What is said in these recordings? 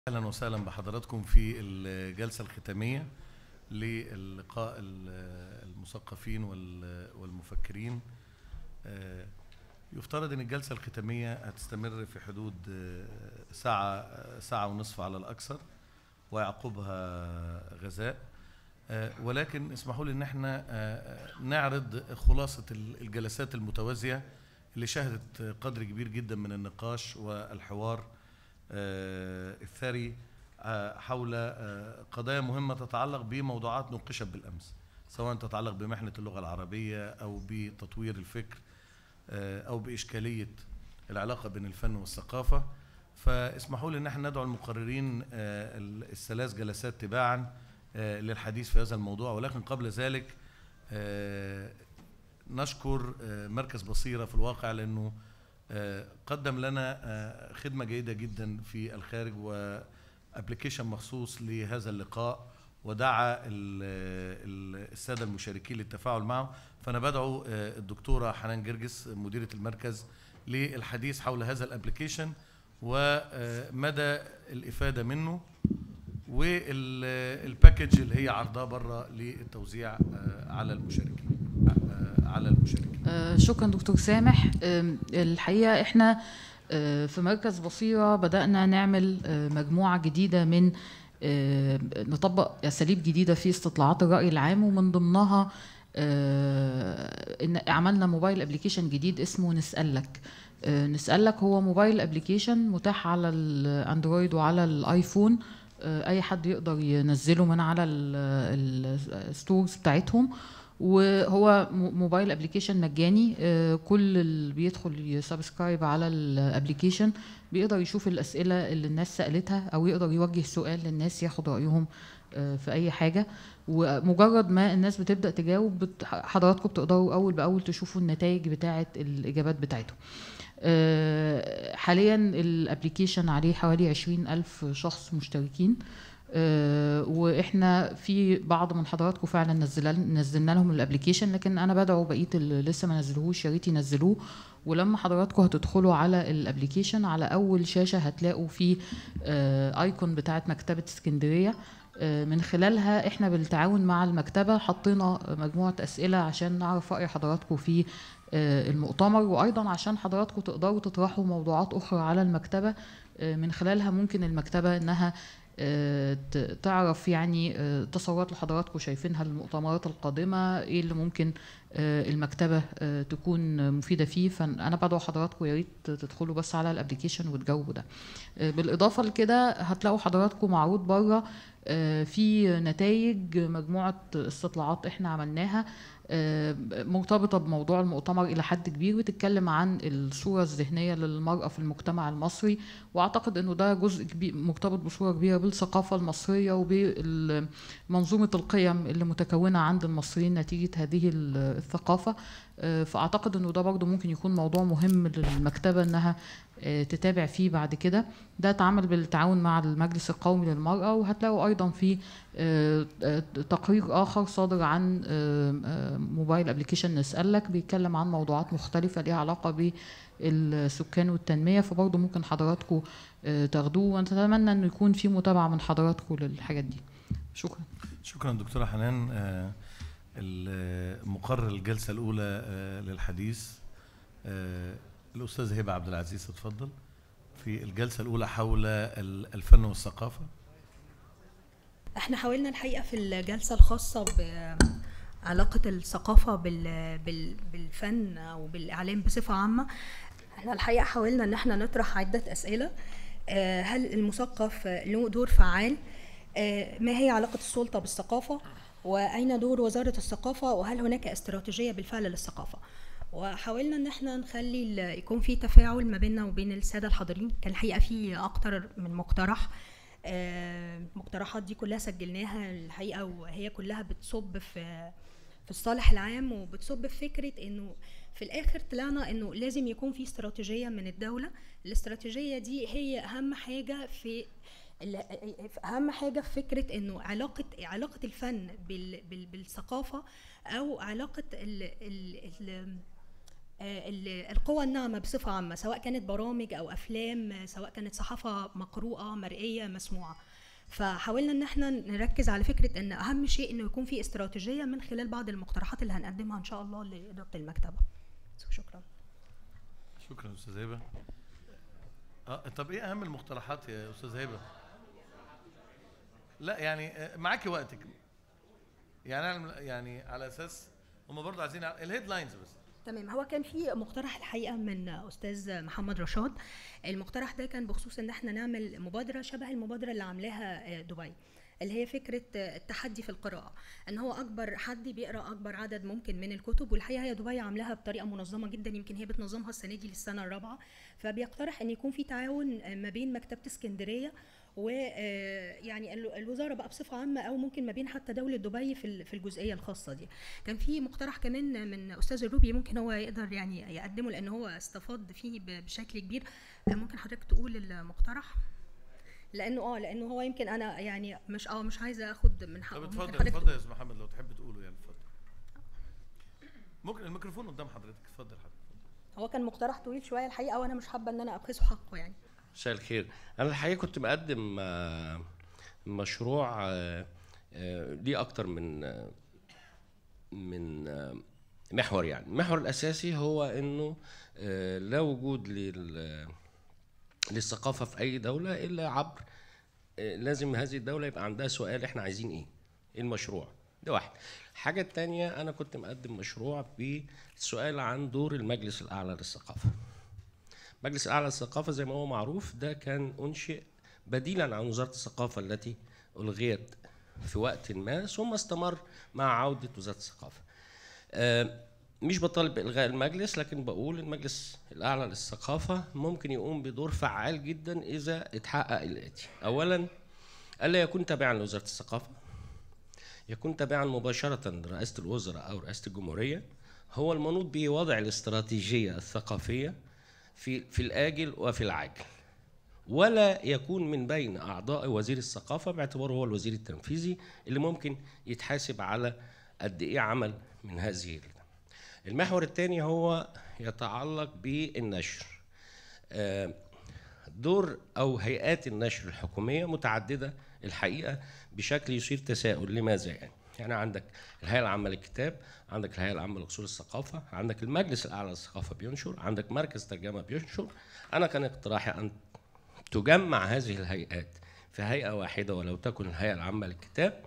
اهلا وسهلا بحضراتكم في الجلسه الختاميه للقاء المثقفين والمفكرين آه، يفترض ان الجلسه الختاميه هتستمر في حدود آه، ساعه ساعه ونصف على الاكثر ويعقبها غذاء آه، ولكن اسمحوا لي ان احنا نعرض خلاصه الجلسات المتوازيه اللي شهدت قدر كبير جدا من النقاش والحوار آه، الثري آه، حول آه، قضايا مهمة تتعلق بموضوعات نوقشت بالأمس سواء تتعلق بمحنة اللغة العربية أو بتطوير الفكر أو بإشكالية العلاقة بين الفن والثقافة فاسمحوا لي ان احنا ندعو المقررين الثلاث جلسات تباعا للحديث في هذا الموضوع ولكن قبل ذلك نشكر مركز بصيرة في الواقع لأنه آه، قدم لنا آه، خدمه جيده جدا في الخارج وابلكيشن مخصوص لهذا اللقاء ودعا الساده المشاركين للتفاعل معه فانا بدعو آه، الدكتوره حنان جرجس مديره المركز للحديث حول هذا الابلكيشن ومدى الافاده منه والباكج اللي هي عرضها بره للتوزيع على المشاركين على المشاركين آه، شكرا دكتور سامح الحقيقه احنا آه، في مركز بصيره بدانا نعمل آه، مجموعه جديده من نطبق اساليب جديده في استطلاعات الراي العام ومن ضمنها ان عملنا موبايل ابلكيشن جديد اسمه نسالك نسالك هو موبايل ابلكيشن متاح على الاندرويد وعلى الايفون اي حد يقدر ينزله من على الستورز بتاعتهم وهو موبايل ابلكيشن مجاني آه، كل اللي بيدخل يسبسكرايب على الابلكيشن بيقدر يشوف الاسئله اللي الناس سالتها او يقدر يوجه سؤال للناس ياخد رايهم آه، في اي حاجه ومجرد ما الناس بتبدا تجاوب حضراتكم بتقدروا اول باول تشوفوا النتائج بتاعه الاجابات بتاعتهم آه، حاليا الابلكيشن عليه حوالي عشرين ألف شخص مشتركين آه، واحنا في بعض من حضراتكم فعلا نزلنا لهم الابلكيشن لكن انا بدعو بقيه اللي لسه ما نزلوهوش يا ريت ينزلوه ولما حضراتكم هتدخلوا على الابلكيشن على اول شاشه هتلاقوا في ايكون بتاعه مكتبه اسكندريه آه، من خلالها احنا بالتعاون مع المكتبه حطينا مجموعه اسئله عشان نعرف راي حضراتكم في آه، المؤتمر وايضا عشان حضراتكم تقدروا تطرحوا موضوعات اخرى على المكتبه من خلالها ممكن المكتبه انها تعرف يعني آه، تصورات اللي حضراتكم شايفينها المؤتمرات القادمه ايه اللي ممكن آه، المكتبه آه، تكون مفيده فيه فانا بدعو حضراتكم يا ريت تدخلوا بس على الابلكيشن وتجاوبوا ده بالاضافه لكده هتلاقوا حضراتكم معروض بره في نتائج مجموعه استطلاعات احنا عملناها آه، مرتبطة بموضوع المؤتمر إلى حد كبير بتتكلم عن الصورة الذهنية للمرأة في المجتمع المصري وأعتقد أنه ده جزء كبير مرتبط بصورة كبيرة بالثقافة المصرية وبمنظومة القيم اللي متكونة عند المصريين نتيجة هذه الثقافة آه، فأعتقد أنه ده برضه ممكن يكون موضوع مهم للمكتبة أنها آه، تتابع فيه بعد كده ده اتعمل بالتعاون مع المجلس القومي للمرأة وهتلاقوا أيضا في آه، آه، تقرير آخر صادر عن موبايل ابلكيشن نسألك بيتكلم عن موضوعات مختلفة ليها علاقة بالسكان والتنمية فبرضه ممكن حضراتكم تاخدوه ونتمنى أنه يكون في متابعة من حضراتكم للحاجات دي شكرا شكرا دكتورة حنان مقرر الجلسة الأولى للحديث الأستاذ هبة عبد العزيز اتفضل في الجلسة الأولى حول الفن والثقافة احنا حاولنا الحقيقة في الجلسة الخاصة بعلاقة الثقافة بالفن أو بالإعلام بصفة عامة احنا الحقيقة حاولنا إن احنا نطرح عدة أسئلة آه، هل المثقف له دور فعال؟ آه، ما هي علاقة السلطة بالثقافة؟ وأين دور وزارة الثقافة؟ وهل هناك استراتيجية بالفعل للثقافة؟ وحاولنا ان احنا نخلي يكون في تفاعل ما بيننا وبين الساده الحاضرين كان الحقيقه في اكتر من مقترح المقترحات آه، دي كلها سجلناها الحقيقه وهي كلها بتصب في في الصالح العام وبتصب في فكره انه في الاخر طلعنا انه لازم يكون في استراتيجيه من الدوله الاستراتيجيه دي هي اهم حاجه في اهم حاجه في فكره انه علاقه علاقه الفن بالثقافه او علاقه ال ال ال آه، ال- القوى الناعمة بصفة عامة سواء كانت برامج أو أفلام آه، سواء كانت صحافة مقروءة مرئية مسموعة فحاولنا ان احنا نركز على فكره ان اهم شيء انه يكون في استراتيجيه من خلال بعض المقترحات اللي هنقدمها ان شاء الله لاداره المكتبه شكرا شكرا استاذ هبه اه طب ايه اهم المقترحات يا استاذ هبه لا يعني آه، معاكي وقتك يعني أنا- يعني على اساس هم برضه عايزين الهيدلاينز بس تمام هو كان في مقترح الحقيقه من استاذ محمد رشاد المقترح ده كان بخصوص ان احنا نعمل مبادره شبه المبادره اللي عاملاها آه، دبي اللي هي فكره آه، التحدي في القراءه ان هو اكبر حد بيقرا اكبر عدد ممكن من الكتب والحقيقه هي دبي عاملاها بطريقه منظمه جدا يمكن هي بتنظمها السنه دي للسنه الرابعه فبيقترح ان يكون في تعاون آه، ما بين مكتبه اسكندريه ويعني الوزاره بقى بصفه عامه او ممكن ما بين حتى دوله دبي في ال- في الجزئيه الخاصه دي كان في مقترح كمان من استاذ الروبي ممكن هو يقدر يعني يقدمه لان هو استفاض فيه ب- بشكل كبير ممكن حضرتك تقول المقترح لانه اه لانه هو يمكن انا يعني مش اه مش عايزه اخد من حقه طب ممكن اتفضل حضرتك اتفضل يا استاذ محمد لو تحب تقوله يعني اتفضل ممكن الميكروفون قدام حضرتك اتفضل حضرتك هو كان مقترح طويل شويه الحقيقه وانا مش حابه ان انا ابخسه حقه يعني مساء الخير انا الحقيقه كنت مقدم آه، مشروع آه، آه، ليه اكتر من آه، من آه، محور يعني المحور الاساسي هو انه آه، لا وجود لل للثقافه في اي دوله الا عبر آه، لازم هذه الدوله يبقى عندها سؤال احنا عايزين ايه ايه المشروع ده واحد الحاجه الثانيه انا كنت مقدم مشروع بالسؤال عن دور المجلس الاعلى للثقافه مجلس الاعلى للثقافه زي ما هو معروف ده كان انشئ بديلا عن وزاره الثقافه التي الغيت في وقت ما ثم استمر مع عوده وزاره الثقافه. آه، مش بطالب بالغاء المجلس لكن بقول المجلس الاعلى للثقافه ممكن يقوم بدور فعال جدا اذا اتحقق الاتي. اولا الا يكون تابعا لوزاره الثقافه يكون تابعا مباشره لرئاسه الوزراء او رئاسه الجمهوريه هو المنوط به وضع الاستراتيجيه الثقافيه في في الاجل وفي العاجل ولا يكون من بين اعضاء وزير الثقافه باعتباره هو الوزير التنفيذي اللي ممكن يتحاسب على قد ايه عمل من هذه ال- المحور الثاني هو يتعلق بالنشر آه، دور او هيئات النشر الحكوميه متعدده الحقيقه بشكل يثير تساؤل لماذا يعني يعني عندك الهيئه العامه للكتاب عندك الهيئه العامه لاصول الثقافه عندك المجلس الاعلى للثقافه بينشر عندك مركز ترجمه بينشر انا كان اقتراحي ان تجمع هذه الهيئات في هيئه واحده ولو تكن الهيئه العامه للكتاب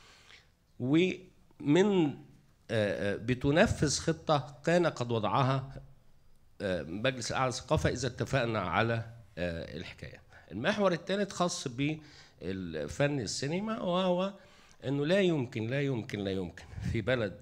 ومن آه، آه، بتنفذ خطه كان قد وضعها آه، مجلس الاعلى للثقافه اذا اتفقنا على آه، الحكايه. المحور الثالث خاص بالفن السينما وهو انه لا يمكن لا يمكن لا يمكن في بلد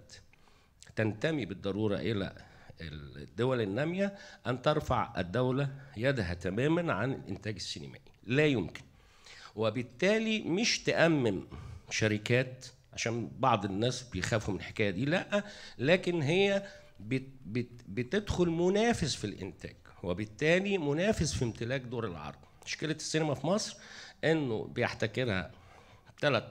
تنتمي بالضروره الى الدول الناميه ان ترفع الدوله يدها تماما عن الانتاج السينمائي، لا يمكن. وبالتالي مش تأمم شركات عشان بعض الناس بيخافوا من الحكايه دي لا لكن هي بت بت بتدخل منافس في الانتاج وبالتالي منافس في امتلاك دور العرض مشكله السينما في مصر انه بيحتكرها ثلاث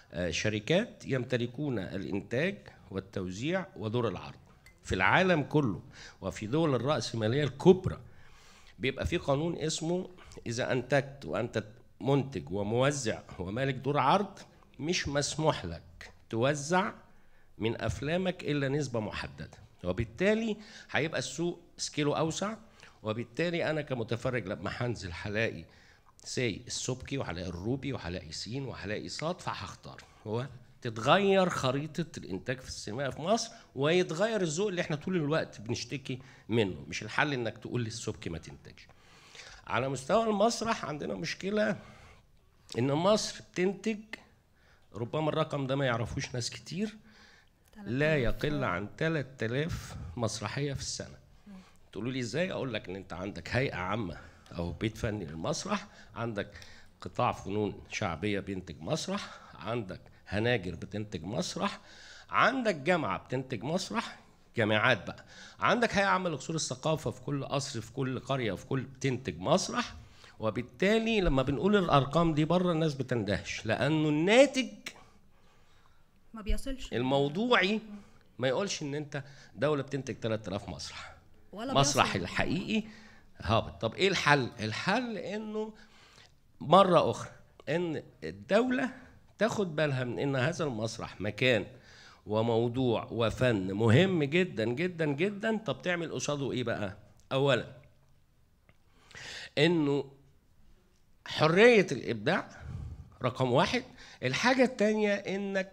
شركات يمتلكون الانتاج والتوزيع ودور العرض في العالم كله وفي دول الرأسمالية الكبرى بيبقى في قانون اسمه اذا انتجت وانت منتج وموزع ومالك دور عرض مش مسموح لك توزع من افلامك الا نسبه محدده وبالتالي هيبقى السوق سكيله اوسع وبالتالي انا كمتفرج لما هنزل هلاقي سي السبكي وهلاقي الروبي وهلاقي سين وهلاقي صاد فهختار هو تتغير خريطة الإنتاج في السينما في مصر ويتغير الذوق اللي احنا طول الوقت بنشتكي منه مش الحل انك تقول للسبكي ما تنتجش على مستوى المسرح عندنا مشكلة إن مصر بتنتج ربما الرقم ده ما يعرفوش ناس كتير لا يقل عن 3000 مسرحية في السنة تقولوا لي ازاي اقول لك ان انت عندك هيئة عامة او بيت فني للمسرح عندك قطاع فنون شعبية بينتج مسرح عندك هناجر بتنتج مسرح عندك جامعة بتنتج مسرح جامعات بقى عندك هيئة عامة لأصول الثقافة في كل قصر في كل قرية في كل بتنتج مسرح وبالتالي لما بنقول الأرقام دي بره الناس بتندهش لأنه الناتج ما بيصلش الموضوعي ما يقولش ان انت دوله بتنتج 3000 مسرح ولا المسرح بيصل. الحقيقي هابط طب ايه الحل الحل انه مره اخرى ان الدوله تاخد بالها من ان هذا المسرح مكان وموضوع وفن مهم جدا جدا جدا طب تعمل قصاده ايه بقى اولا انه حريه الابداع رقم واحد الحاجه الثانيه انك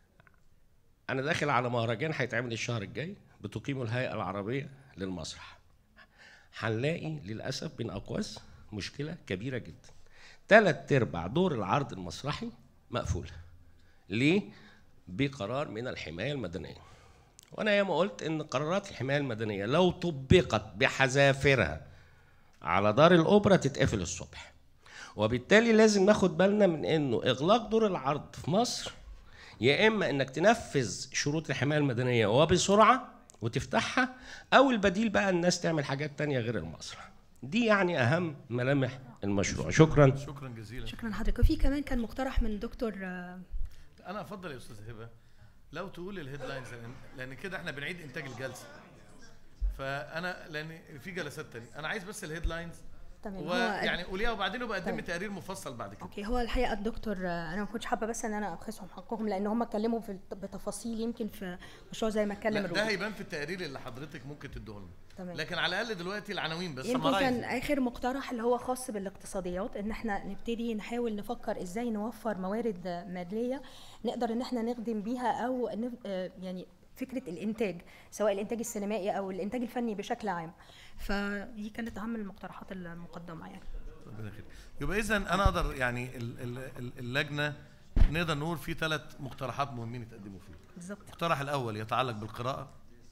انا داخل على مهرجان هيتعمل الشهر الجاي بتقيمه الهيئه العربيه للمسرح هنلاقي للاسف بين اقواس مشكله كبيره جدا ثلاث ارباع دور العرض المسرحي مقفوله ليه بقرار من الحمايه المدنيه وانا ياما قلت ان قرارات الحمايه المدنيه لو طبقت بحذافيرها على دار الاوبرا تتقفل الصبح وبالتالي لازم ناخد بالنا من انه اغلاق دور العرض في مصر يا اما انك تنفذ شروط الحمايه المدنيه وبسرعه وتفتحها او البديل بقى الناس تعمل حاجات تانية غير المسرح دي يعني اهم ملامح المشروع شكرا شكرا جزيلا شكرا لحضرتك وفي كمان كان مقترح من دكتور آه، انا افضل يا استاذ هبه لو تقول الهيدلاينز لأن- لان كده احنا بنعيد انتاج الجلسه فانا لان في جلسات تانية انا عايز بس الهيدلاينز تمام هو ويعني قوليها وبعدين وبقدم طيب. لي تقرير مفصل بعد كده اوكي هو الحقيقه الدكتور آه، انا ما كنتش حابه بس ان انا ابخسهم حقهم لان هم اتكلموا في بتفاصيل يمكن في مشروع زي ما اتكلم لا ده الرؤية. هيبان في التقرير اللي حضرتك ممكن تديه لنا تمام. لكن على الاقل دلوقتي العناوين بس يمكن كان سمرايز اخر مقترح اللي هو خاص بالاقتصاديات ان احنا نبتدي نحاول نفكر ازاي نوفر موارد ماليه نقدر ان احنا نخدم بيها او نف- آه، يعني فكره الانتاج سواء الانتاج السينمائي او الانتاج الفني بشكل عام فدي كانت اهم المقترحات المقدمه يعني ربنا يخليك يبقى اذا انا اقدر يعني ال- ال- ال- اللجنه نقدر نقول في ثلاث مقترحات مهمين يتقدموا فيه بالظبط المقترح الاول يتعلق بالقراءه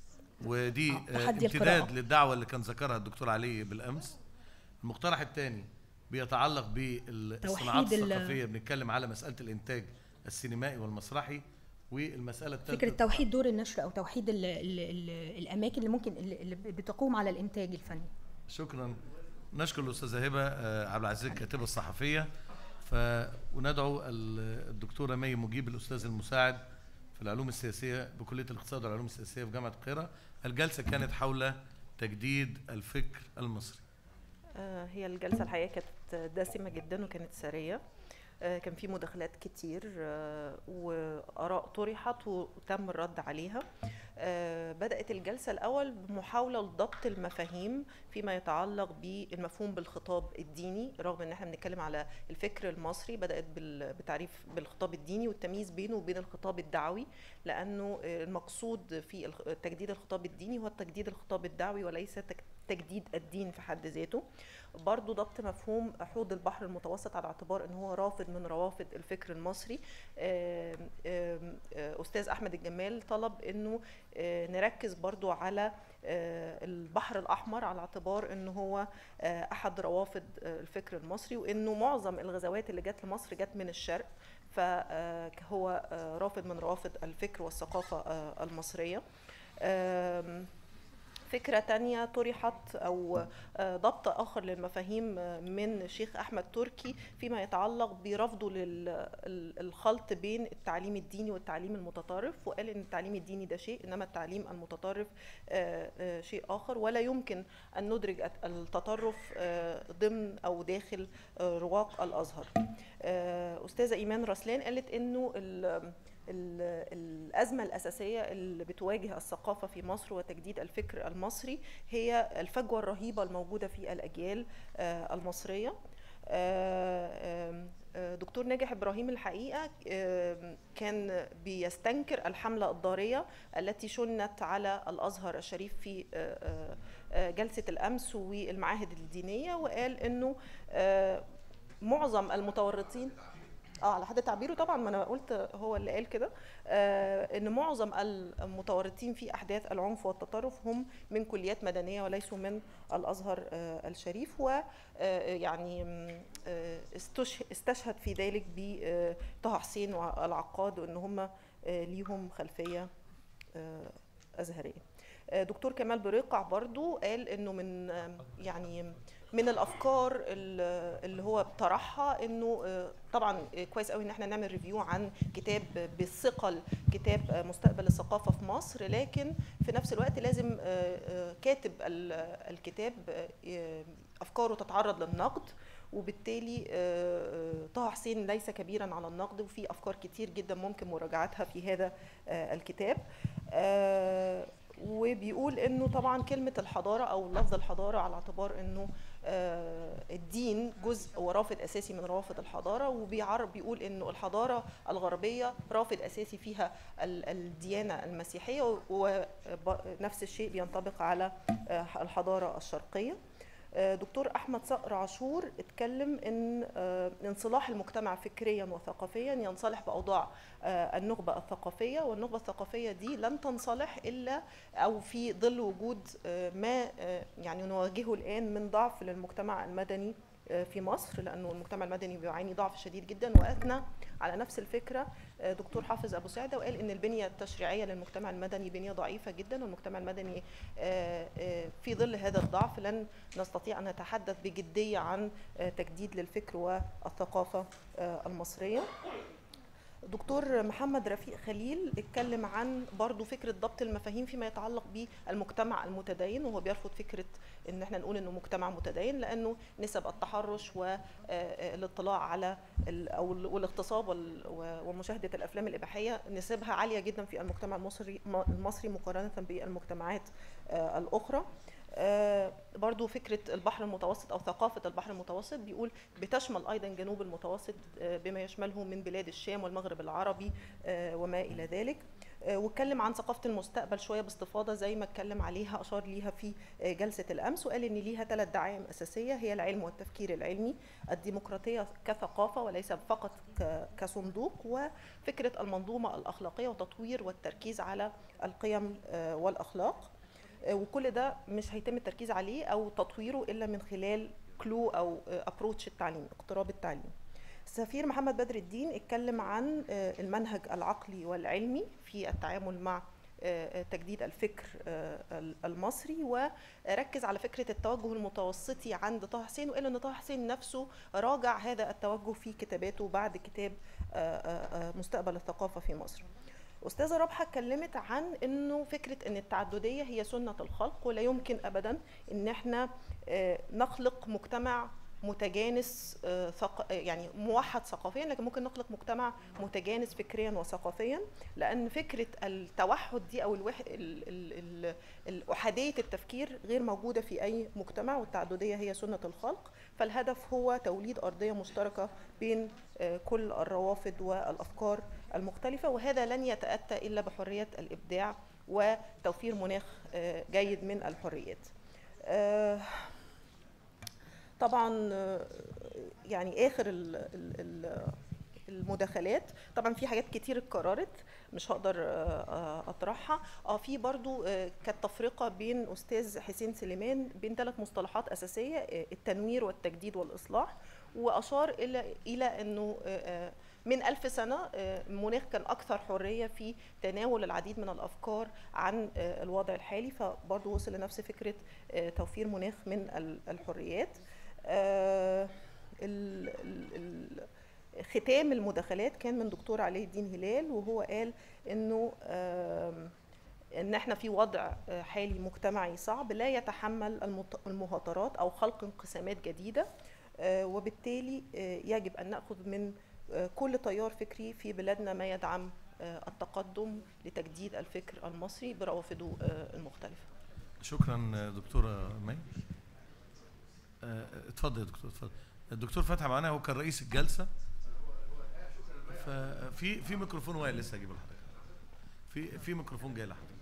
ودي آه، تحدي امتداد القراءة. للدعوه اللي كان ذكرها الدكتور علي بالامس المقترح الثاني بيتعلق بالصناعات توحيد ال- الثقافيه بنتكلم على مساله الانتاج السينمائي والمسرحي والمساله فكره الثالثه توحيد دور النشر او توحيد ال ال ال الاماكن اللي ممكن اللي اللي بتقوم على الانتاج الفني شكرا نشكر الاستاذه هبه آه، عبد العزيز الكاتبه الصحفيه ف وندعو ال- الدكتوره مي مجيب الاستاذ المساعد في العلوم السياسيه بكليه الاقتصاد والعلوم السياسيه في جامعه القاهره الجلسه كانت حول تجديد الفكر المصري آه، هي الجلسة الحقيقة كانت دسمة جدا وكانت سرية آه، كان في مداخلات كتير آه، وآراء طرحت وتم الرد عليها آه، بدأت الجلسة الأول بمحاولة لضبط المفاهيم فيما يتعلق بالمفهوم بالخطاب الديني رغم ان احنا بنتكلم على الفكر المصري بدأت بال- بتعريف بالخطاب الديني والتمييز بينه وبين الخطاب الدعوي لأنه آه، المقصود في الخ- تجديد الخطاب الديني هو تجديد الخطاب الدعوي وليس تك- تجديد الدين في حد ذاته برضو ضبط مفهوم حوض البحر المتوسط على اعتبار ان هو رافض من روافد الفكر المصري آم، آم، آه، استاذ احمد الجمال طلب انه آه، نركز برضو على آه، البحر الاحمر على اعتبار ان هو آه، احد روافد آه، الفكر المصري وانه معظم الغزوات اللي جت لمصر جت من الشرق فهو رافض من روافد الفكر والثقافه آه، المصريه آم، فكرة تانية طرحت أو آه، ضبط آخر للمفاهيم آه، من الشيخ أحمد تركي فيما يتعلق برفضه للخلط بين التعليم الديني والتعليم المتطرف وقال إن التعليم الديني ده شيء إنما التعليم المتطرف آه، آه، شيء آخر ولا يمكن أن ندرج الت- التطرف آه، ضمن أو داخل آه، رواق الأزهر آه، أستاذة إيمان رسلان قالت إنه ال- ال- الأزمة الأساسية اللي بتواجه الثقافة في مصر وتجديد الفكر المصري هي الفجوة الرهيبة الموجودة في الأجيال آه، المصرية آه، آم، آه، دكتور ناجح إبراهيم الحقيقة آم، كان بيستنكر الحملة الضارية التي شنت على الأزهر الشريف في آه، آه، آه، جلسة الأمس والمعاهد الدينية وقال إنه آه، معظم المتورطين اه على حد تعبيره طبعا ما انا قلت هو اللي قال كده آه ان معظم المتورطين في احداث العنف والتطرف هم من كليات مدنيه وليسوا من الازهر آه الشريف و آه يعني م، آه استش- استشهد في ذلك بطه حسين والعقاد وان هم آه ليهم خلفيه آه ازهريه آه، دكتور كمال بريقع برضو قال انه من آه، يعني من الافكار ال- اللي هو طرحها انه آه، طبعا آه، كويس قوي ان احنا نعمل ريفيو عن كتاب بالثقل كتاب آه، مستقبل الثقافه في مصر لكن في نفس الوقت لازم آه، آه، كاتب ال- الكتاب آه، افكاره تتعرض للنقد وبالتالي آه، آه، طه حسين ليس كبيرا على النقد وفي افكار كتير جدا ممكن مراجعتها في هذا آه، الكتاب آه، وبيقول انه طبعا كلمه الحضاره او لفظ الحضاره على اعتبار انه آه، الدين جزء ورافد اساسي من روافد الحضاره وبيعرف بيقول انه الحضاره الغربيه رافد اساسي فيها ال- الديانه المسيحيه ونفس الشيء بينطبق على آه، الحضاره الشرقيه آه، دكتور احمد صقر عاشور اتكلم ان آه، انصلاح المجتمع فكريا وثقافيا ينصلح باوضاع آه، النخبه الثقافيه والنخبه الثقافيه دي لن تنصلح الا او في ظل وجود آه، ما آه، يعني نواجهه الان من ضعف للمجتمع المدني آه، في مصر لانه المجتمع المدني بيعاني ضعف شديد جدا واثنى على نفس الفكره آه، دكتور حافظ ابو سعده وقال ان البنيه التشريعيه للمجتمع المدني بنيه ضعيفه جدا والمجتمع المدني آه، آه، في ظل هذا الضعف لن نستطيع ان نتحدث بجديه عن آه، تجديد للفكر والثقافه آه، المصريه دكتور محمد رفيق خليل اتكلم عن برضو فكرة ضبط المفاهيم فيما يتعلق بالمجتمع المتدين وهو بيرفض فكرة ان احنا نقول انه مجتمع متدين لانه نسب التحرش والاطلاع على ال- او ال- والاغتصاب وال- و- ومشاهدة الافلام الاباحية نسبها عالية جدا في المجتمع المصري المصري مقارنة بالمجتمعات آه، الاخرى آه، برضو فكرة البحر المتوسط أو ثقافة البحر المتوسط بيقول بتشمل أيضا جنوب المتوسط آه، بما يشمله من بلاد الشام والمغرب العربي آه، وما إلى ذلك آه، واتكلم عن ثقافة المستقبل شوية باستفاضة زي ما اتكلم عليها أشار ليها في آه، جلسة الأمس وقال إن ليها ثلاث دعائم أساسية هي العلم والتفكير العلمي الديمقراطية كثقافة وليس فقط ك- كصندوق وفكرة المنظومة الأخلاقية وتطوير والتركيز على القيم آه، والأخلاق آه، وكل ده مش هيتم التركيز عليه او تطويره الا من خلال كلو او ابروتش التعليم اقتراب التعليم السفير محمد بدر الدين اتكلم عن آه، المنهج العقلي والعلمي في التعامل مع آه، آه، تجديد الفكر آه، ال- المصري وركز على فكره التوجه المتوسطي عند طه حسين وقال ان طه حسين نفسه راجع هذا التوجه في كتاباته بعد كتاب آه، آه، آه، مستقبل الثقافه في مصر استاذه رابحه اتكلمت عن انه فكره ان التعدديه هي سنه الخلق ولا يمكن ابدا ان احنا آه، نخلق مجتمع متجانس آه، ثق... آه، يعني موحد ثقافيا لكن ممكن نخلق مجتمع متجانس فكريا وثقافيا لان فكره التوحد دي او الوح... ال... ال... ال... الاحاديه التفكير غير موجوده في اي مجتمع والتعدديه هي سنه الخلق فالهدف هو توليد ارضيه مشتركه بين آه، كل الروافد والافكار المختلفه وهذا لن يتاتى الا بحريه الابداع وتوفير مناخ آه، جيد من الحريات آه، طبعا آه، يعني اخر ال- ال- ال- المداخلات طبعا في حاجات كتير اتكررت مش هقدر آه، آه، اطرحها اه في برضو آه، كانت تفرقه بين استاذ حسين سليمان بين ثلاث مصطلحات اساسيه آه، التنوير والتجديد والاصلاح واشار الى الى انه آه، آه، من ألف سنة آه، المناخ كان أكثر حرية في تناول العديد من الأفكار عن آه، الوضع الحالي فبرضه وصل لنفس فكرة آه، توفير مناخ من ال- الحريات آه، ال- ال- ال- ختام المداخلات كان من دكتور علي الدين هلال وهو قال انه آم، ان احنا في وضع آه، حالي مجتمعي صعب لا يتحمل المط- المهاترات او خلق انقسامات جديده آه، وبالتالي آه، يجب ان ناخذ من آه، كل تيار فكري في بلادنا ما يدعم آه، التقدم لتجديد الفكر المصري بروافده آه، المختلفه شكرا آه، دكتوره مي آه، اتفضل يا دكتور اتفضل الدكتور فتحي معانا هو كان رئيس الجلسه ففي في ميكروفون واقع لسه هجيبه لحضرتك في في ميكروفون جاي لحضرتك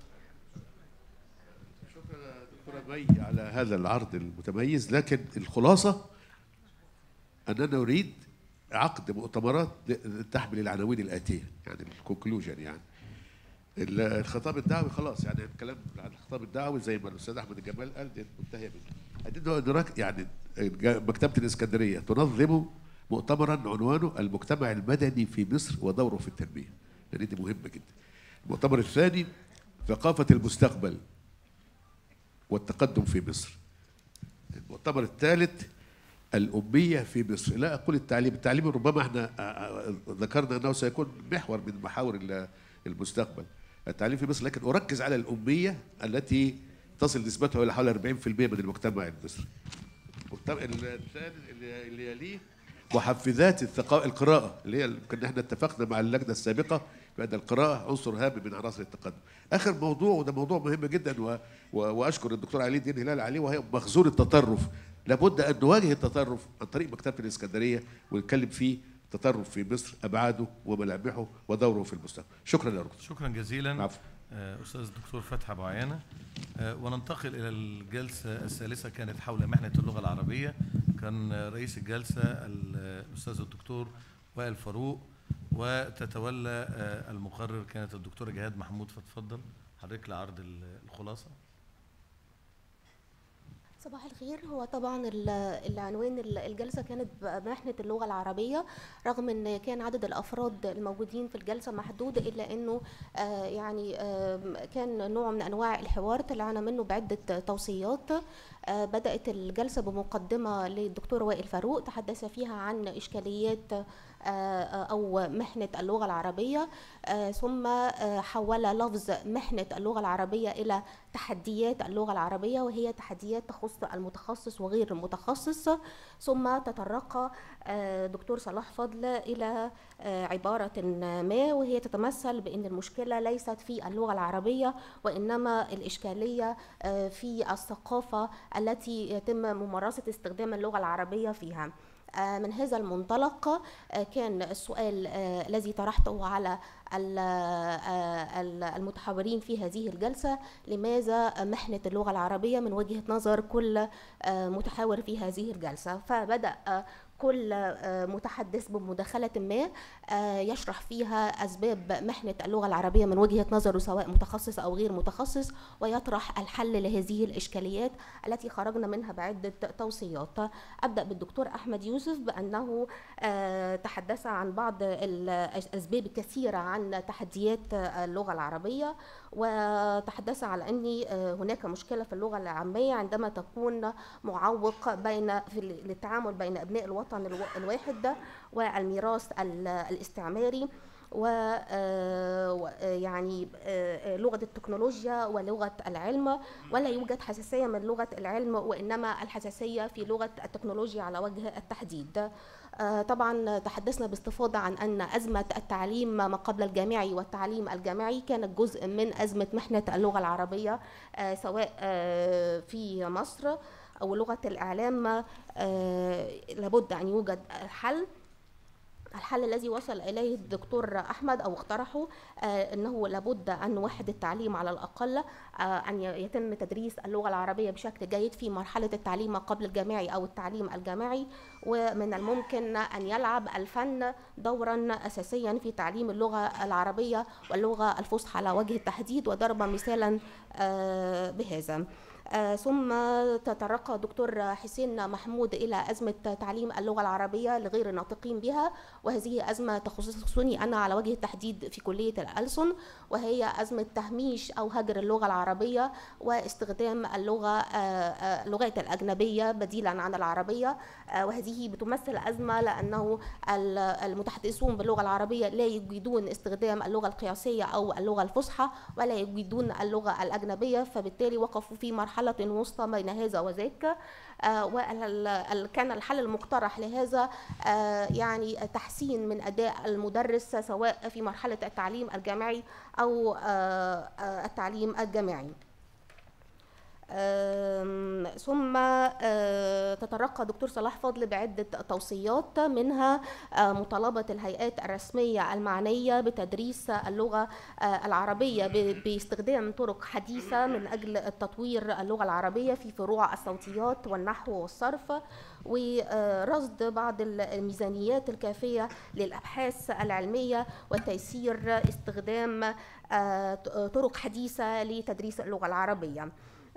شكرا يا دكتورة مي على هذا العرض المتميز لكن الخلاصة أننا نريد عقد مؤتمرات تحمل العناوين الآتية يعني الكونكلوجن يعني ال- الخطاب الدعوي خلاص يعني الكلام عن الخطاب الدعوي زي ما الأستاذ أحمد الجمال قال دي منتهية منه عايزين نراك- يعني مكتبة الإسكندرية تنظم مؤتمرا عنوانه المجتمع المدني في مصر ودوره في التنمية يعني دي مهمة جدا المؤتمر الثاني ثقافة المستقبل والتقدم في مصر المؤتمر الثالث الأمية في مصر لا أقول التعليم التعليم ربما احنا آه، آه، ذكرنا أنه سيكون محور من محاور ال- المستقبل التعليم في مصر لكن أركز على الأمية التي تصل نسبتها إلى حوالي 40% من المجتمع المصري المجتمع الثاني اللي اللي يليه محفزات الثقافة القراءة اللي هي يمكن احنا اتفقنا مع اللجنة السابقة بأن القراءة عنصر هام من عناصر التقدم. آخر موضوع وده موضوع مهم جدا و... و... وأشكر الدكتور علي الدين هلال عليه وهي مخزون التطرف. لابد أن نواجه التطرف عن طريق مكتبة الإسكندرية ونتكلم فيه التطرف في مصر أبعاده وملامحه ودوره في المستقبل. شكرا يا دكتور. شكرا جزيلا عفوا. آه، استاذ الدكتور فتحي ابو عيانه آه، وننتقل الى الجلسه الثالثه كانت حول محنه اللغه العربيه كان آه، رئيس الجلسه ال- الاستاذ الدكتور وائل فاروق وتتولى آه، المقرر كانت الدكتوره جهاد محمود فتفضل حضرتك لعرض ال- الخلاصه صباح الخير هو طبعا ال- العنوان ال- الجلسة كانت بمحنة اللغة العربية رغم ان كان عدد الافراد الموجودين في الجلسة محدود الا انه آه، يعني آم، كان نوع من انواع الحوار طلعنا منه بعدة توصيات آه، بدأت الجلسة بمقدمة للدكتور وائل فاروق تحدث فيها عن إشكاليات آه، أو محنة اللغة العربية آه، ثم آه، حول لفظ محنة اللغة العربية إلى تحديات اللغة العربية وهي تحديات تخص المتخصص وغير المتخصص ثم تطرق آه، دكتور صلاح فضل إلى آه، عبارة ما وهي تتمثل بأن المشكلة ليست في اللغة العربية وإنما الإشكالية آه، في الثقافة التي يتم ممارسة استخدام اللغة العربية فيها آه، من هذا المنطلق آه، كان السؤال آه، الذي طرحته على ال- آه، ال- المتحاورين في هذه الجلسة لماذا محنة اللغة العربية من وجهة نظر كل آه، متحاور في هذه الجلسة فبدأ آه، كل آه، متحدث بمداخلة ما آه، يشرح فيها أسباب محنة اللغة العربية من وجهة نظره سواء متخصص أو غير متخصص ويطرح الحل لهذه الإشكاليات التي خرجنا منها بعدة توصيات أبدأ بالدكتور أحمد يوسف بأنه آه، تحدث عن بعض الأسباب الكثيرة عن تحديات اللغة العربية وتحدث على أن آه، هناك مشكلة في اللغة العامية عندما تكون معوق بين في ال- للتعامل بين أبناء الوطن الو- الواحد والميراث ال- الاستعماري و آه، و- آه، يعني آه، آه، لغة التكنولوجيا ولغة العلم ولا يوجد حساسية من لغة العلم وإنما الحساسية في لغة التكنولوجيا على وجه التحديد آه، طبعا تحدثنا باستفاضة عن أن أزمة التعليم ما قبل الجامعي والتعليم الجامعي كانت جزء من أزمة محنة اللغة العربية آه، سواء آه، في مصر أو لغة الإعلام آه، لابد أن يوجد حل الحل الذي وصل اليه الدكتور احمد او اقترحه آه انه لابد ان نوحد التعليم على الاقل آه ان ي- يتم تدريس اللغه العربيه بشكل جيد في مرحله التعليم ما قبل الجامعي او التعليم الجامعي ومن الممكن ان يلعب الفن دورا اساسيا في تعليم اللغه العربيه واللغه الفصحى على وجه التحديد وضرب مثالا آه بهذا آه، ثم تطرق دكتور حسين محمود إلى أزمة تعليم اللغة العربية لغير الناطقين بها وهذه أزمة تخصصني أنا على وجه التحديد في كلية الألسن وهي أزمة تهميش أو هجر اللغة العربية واستخدام اللغة آه، آه، اللغات الأجنبية بديلا عن العربية آه، وهذه بتمثل أزمة لأنه ال- المتحدثون باللغة العربية لا يجيدون استخدام اللغة القياسية أو اللغة الفصحى ولا يجيدون اللغة الأجنبية فبالتالي وقفوا في مرحلة وسطى بين هذا وذاك وكان الحل المقترح لهذا آه، يعني تحسين من أداء المدرس سواء في مرحلة التعليم الجامعي أو آه، آه، التعليم الجامعي آم، ثم آه، تطرق دكتور صلاح فضل بعدة توصيات منها آه، مطالبة الهيئات الرسمية المعنية بتدريس اللغة آه، العربية ب- باستخدام طرق حديثة من أجل تطوير اللغة العربية في فروع الصوتيات والنحو والصرف ورصد بعض الميزانيات الكافية للأبحاث العلمية وتيسير استخدام آه، طرق حديثة لتدريس اللغة العربية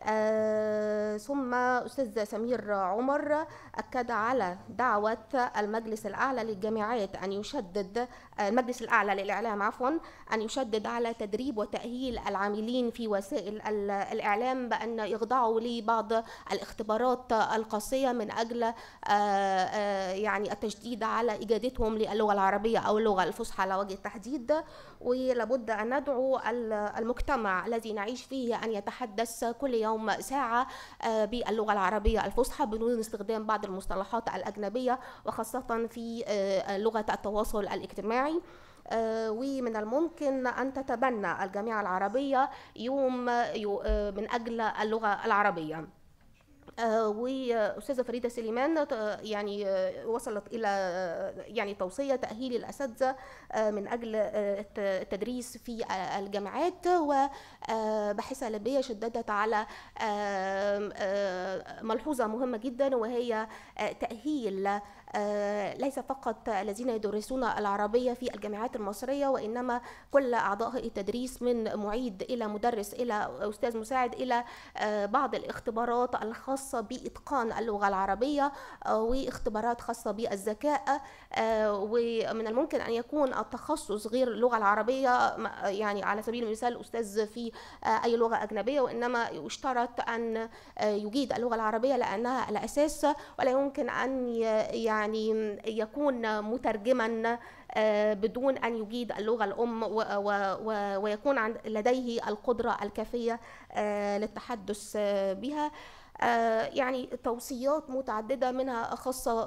آه، ثم أستاذ سمير عمر أكد على دعوة المجلس الأعلى للجامعات أن يشدد آه، المجلس الأعلى للإعلام عفوا أن يشدد على تدريب وتأهيل العاملين في وسائل ال- الإعلام بأن يخضعوا لبعض الاختبارات القاسية من أجل آه، آه، يعني التشديد على إجادتهم للغة العربية أو اللغة الفصحى على وجه التحديد ولابد أن ندعو ال- المجتمع الذي نعيش فيه أن يتحدث كل يوم ساعة آه، باللغة العربية الفصحى بدون استخدام بعض المصطلحات الأجنبية وخاصة في آه، لغة التواصل الاجتماعي آه، ومن الممكن أن تتبنى الجامعة العربية يوم يو- آه، من أجل اللغة العربية آه، واستاذه فريده سليمان آه، يعني آه، وصلت الى آه، يعني توصيه تاهيل الاساتذه آه، من اجل آه، الت- التدريس في آه، الجامعات وباحثه ليبيه شددت على آه، آه، ملحوظه مهمه جدا وهي آه، تاهيل آه، ليس فقط الذين يدرسون العربيه في الجامعات المصريه وانما كل اعضاء التدريس من معيد الى مدرس الى استاذ مساعد الى آه، بعض الاختبارات الخاصة بإتقان اللغة العربية آه، واختبارات خاصة بالذكاء آه، ومن الممكن أن يكون التخصص غير اللغة العربية م- يعني على سبيل المثال أستاذ في آه، أي لغة أجنبية وإنما يشترط أن آه، يجيد اللغة العربية لأنها الأساس ولا يمكن أن ي- يعني يكون مترجما آه، بدون أن يجيد اللغة الأم و- و- و- ويكون عند- لديه القدرة الكافية آه، للتحدث آه، بها آه، يعني توصيات متعددة منها خاصة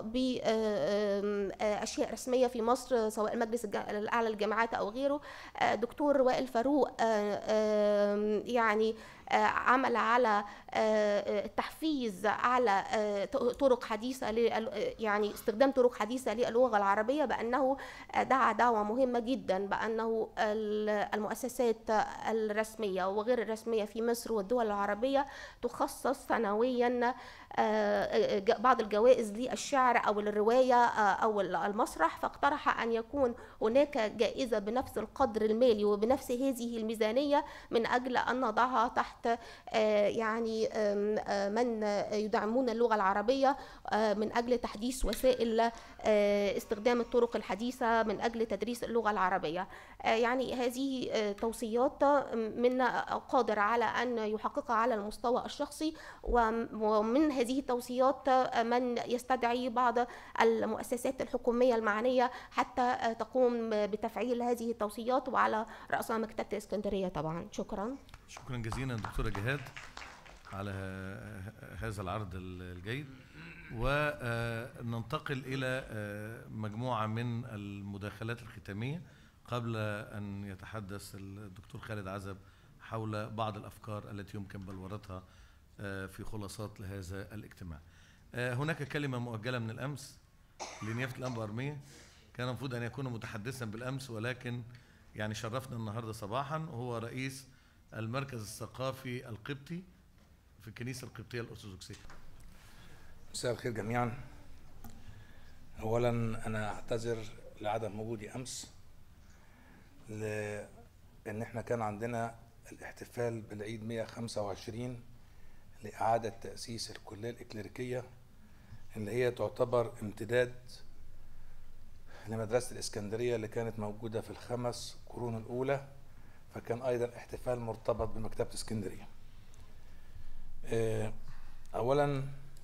بأشياء رسمية في مصر سواء المجلس الج- الأعلى للجامعات أو غيره آه، دكتور وائل فاروق آه، آه، يعني آه، عمل على آه، التحفيز على آه، ط- طرق حديثة لل- يعني استخدام طرق حديثة للغة العربية بأنه دعا دعوة مهمة جدا بأنه ال- المؤسسات الرسمية وغير الرسمية في مصر والدول العربية تخصص سنويا آه، ج- بعض الجوائز للشعر أو الرواية آه، أو المسرح فاقترح أن يكون هناك جائزة بنفس القدر المالي وبنفس هذه الميزانية من أجل أن نضعها تحت آه، يعني آم، آه، من يدعمون اللغة العربية آه، من أجل تحديث وسائل آه، استخدام الطرق الحديثة من أجل تدريس اللغة العربية آه، يعني هذه آه، توصيات من قادر على أن يحققها على المستوى الشخصي وم- ومن هذه التوصيات آه، من يستدعي بعض المؤسسات الحكومية المعنية حتى آه، تقوم بتفعيل هذه التوصيات وعلى رأسها مكتبة اسكندرية طبعا شكرا شكرا جزيلا دكتورة جهاد على ه- هذا العرض ال- الجيد وننتقل إلى آه، مجموعة من المداخلات الختامية قبل أن يتحدث الدكتور خالد عزب حول بعض الأفكار التي يمكن بلورتها آه، في خلاصات لهذا الاجتماع آه، هناك كلمة مؤجلة من الأمس لنيافة الأنبا أرمية كان المفروض أن يكون متحدثا بالأمس ولكن يعني شرفنا النهارده صباحا وهو رئيس المركز الثقافي القبطي في الكنيسة القبطية الأرثوذكسية مساء الخير جميعا اولا انا اعتذر لعدم وجودي امس لان احنا كان عندنا الاحتفال بالعيد 125 لاعاده تاسيس الكليه الاكليريكيه اللي هي تعتبر امتداد لمدرسه الاسكندريه اللي كانت موجوده في الخمس قرون الاولى فكان ايضا احتفال مرتبط بمكتبه اسكندريه آه، اولا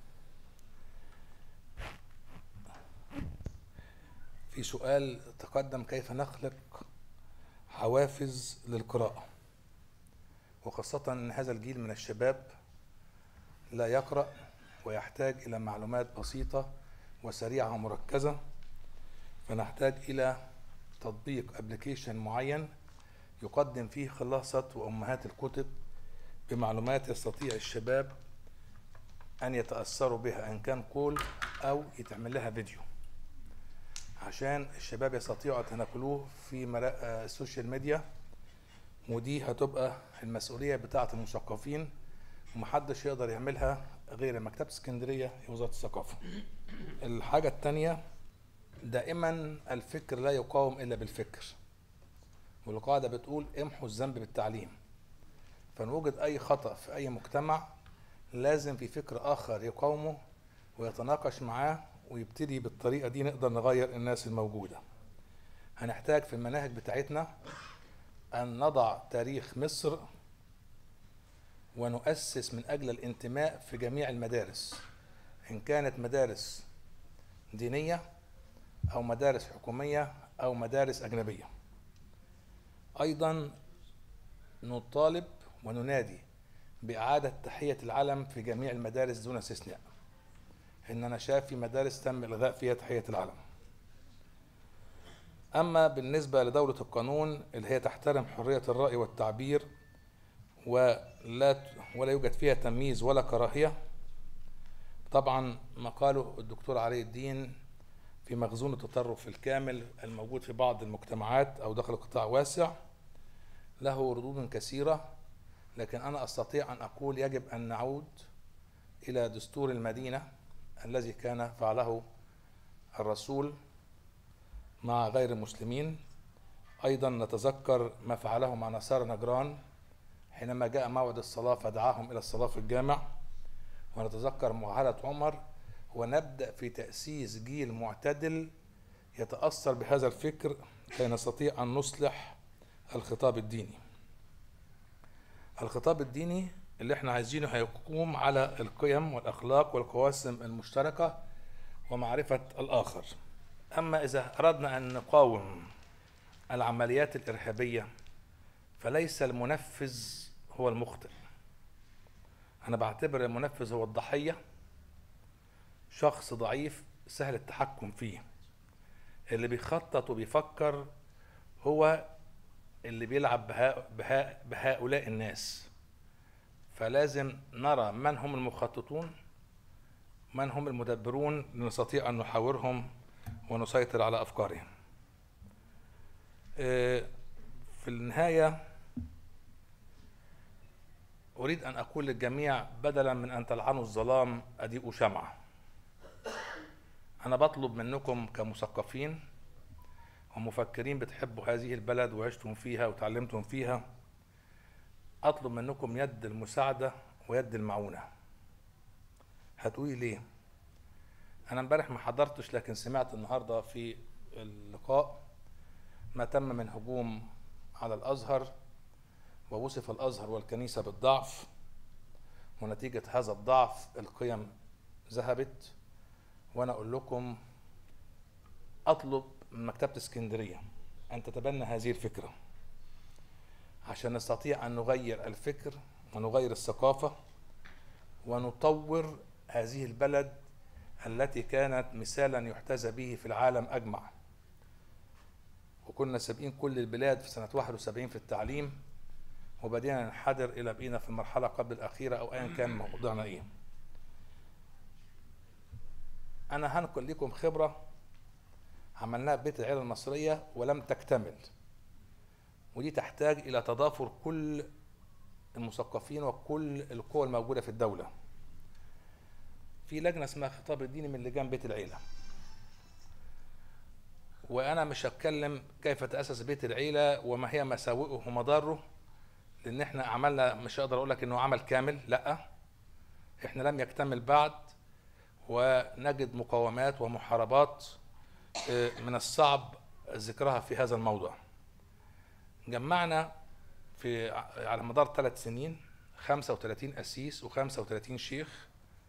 في سؤال تقدم كيف نخلق حوافز للقراءة وخاصة أن هذا الجيل من الشباب لا يقرأ ويحتاج إلى معلومات بسيطة وسريعة ومركزة فنحتاج إلى تطبيق ابلكيشن معين يقدم فيه خلاصة وأمهات الكتب بمعلومات يستطيع الشباب أن يتأثروا بها إن كان قول أو يتعمل لها فيديو عشان الشباب يستطيعوا يتناقلوه في مرا- آه، السوشيال ميديا ودي هتبقى المسؤولية بتاعة المثقفين ومحدش يقدر يعملها غير مكتبة اسكندرية وزارة الثقافة الحاجة التانية دائما الفكر لا يقاوم إلا بالفكر والقاعدة بتقول امحوا الذنب بالتعليم فنوجد أي خطأ في أي مجتمع لازم في فكر اخر يقاومه ويتناقش معاه ويبتدي بالطريقه دي نقدر نغير الناس الموجوده هنحتاج في المناهج بتاعتنا ان نضع تاريخ مصر ونؤسس من اجل الانتماء في جميع المدارس ان كانت مدارس دينيه او مدارس حكوميه او مدارس اجنبيه ايضا نطالب وننادي باعاده تحيه العلم في جميع المدارس دون استثناء ان انا شايف في مدارس تم الغاء فيها تحيه العلم اما بالنسبه لدوله القانون اللي هي تحترم حريه الراي والتعبير ولا ولا يوجد فيها تمييز ولا كراهيه طبعا ما قاله الدكتور علي الدين في مخزون التطرف الكامل الموجود في بعض المجتمعات او داخل قطاع واسع له ردود كثيره لكن انا استطيع ان اقول يجب ان نعود الى دستور المدينه الذي كان فعله الرسول مع غير المسلمين ايضا نتذكر ما فعله مع نصارى نجران حينما جاء موعد الصلاه فدعاهم الى الصلاه في الجامع ونتذكر معاهده عمر ونبدا في تاسيس جيل معتدل يتاثر بهذا الفكر كي نستطيع ان نصلح الخطاب الديني الخطاب الديني اللي احنا عايزينه هيقوم على القيم والاخلاق والقواسم المشتركه ومعرفه الاخر اما اذا اردنا ان نقاوم العمليات الارهابيه فليس المنفذ هو المخطئ انا بعتبر المنفذ هو الضحيه شخص ضعيف سهل التحكم فيه اللي بيخطط وبيفكر هو اللي بيلعب بها بها بهؤلاء الناس فلازم نرى من هم المخططون من هم المدبرون لنستطيع ان نحاورهم ونسيطر على افكارهم آه، في النهايه اريد ان اقول للجميع بدلا من ان تلعنوا الظلام اضيئوا شمعه انا بطلب منكم كمثقفين ومفكرين بتحبوا هذه البلد وعشتم فيها وتعلمتم فيها اطلب منكم يد المساعده ويد المعونه هتقولي ليه انا امبارح ما حضرتش لكن سمعت النهارده في اللقاء ما تم من هجوم على الازهر ووصف الازهر والكنيسه بالضعف ونتيجه هذا الضعف القيم ذهبت وانا اقول لكم اطلب من مكتبه اسكندريه ان تتبنى هذه الفكره عشان نستطيع ان نغير الفكر ونغير الثقافه ونطور هذه البلد التي كانت مثالا يحتذى به في العالم اجمع وكنا سابقين كل البلاد في سنه 71 في التعليم وبدينا ننحدر الى بقينا في المرحله قبل الاخيره او ايا كان موضوعنا ايه انا هنقل لكم خبره عملناها في بيت العيله المصريه ولم تكتمل ودي تحتاج الى تضافر كل المثقفين وكل القوى الموجوده في الدوله في لجنه اسمها خطاب الديني من لجان بيت العيله وانا مش هتكلم كيف تاسس بيت العيله وما هي مساوئه ومضاره لان احنا عملنا مش هقدر اقول لك انه عمل كامل لا احنا لم يكتمل بعد ونجد مقاومات ومحاربات آه، من الصعب ذكرها في هذا الموضوع جمعنا في على مدار ثلاث سنين 35 قسيس و35 شيخ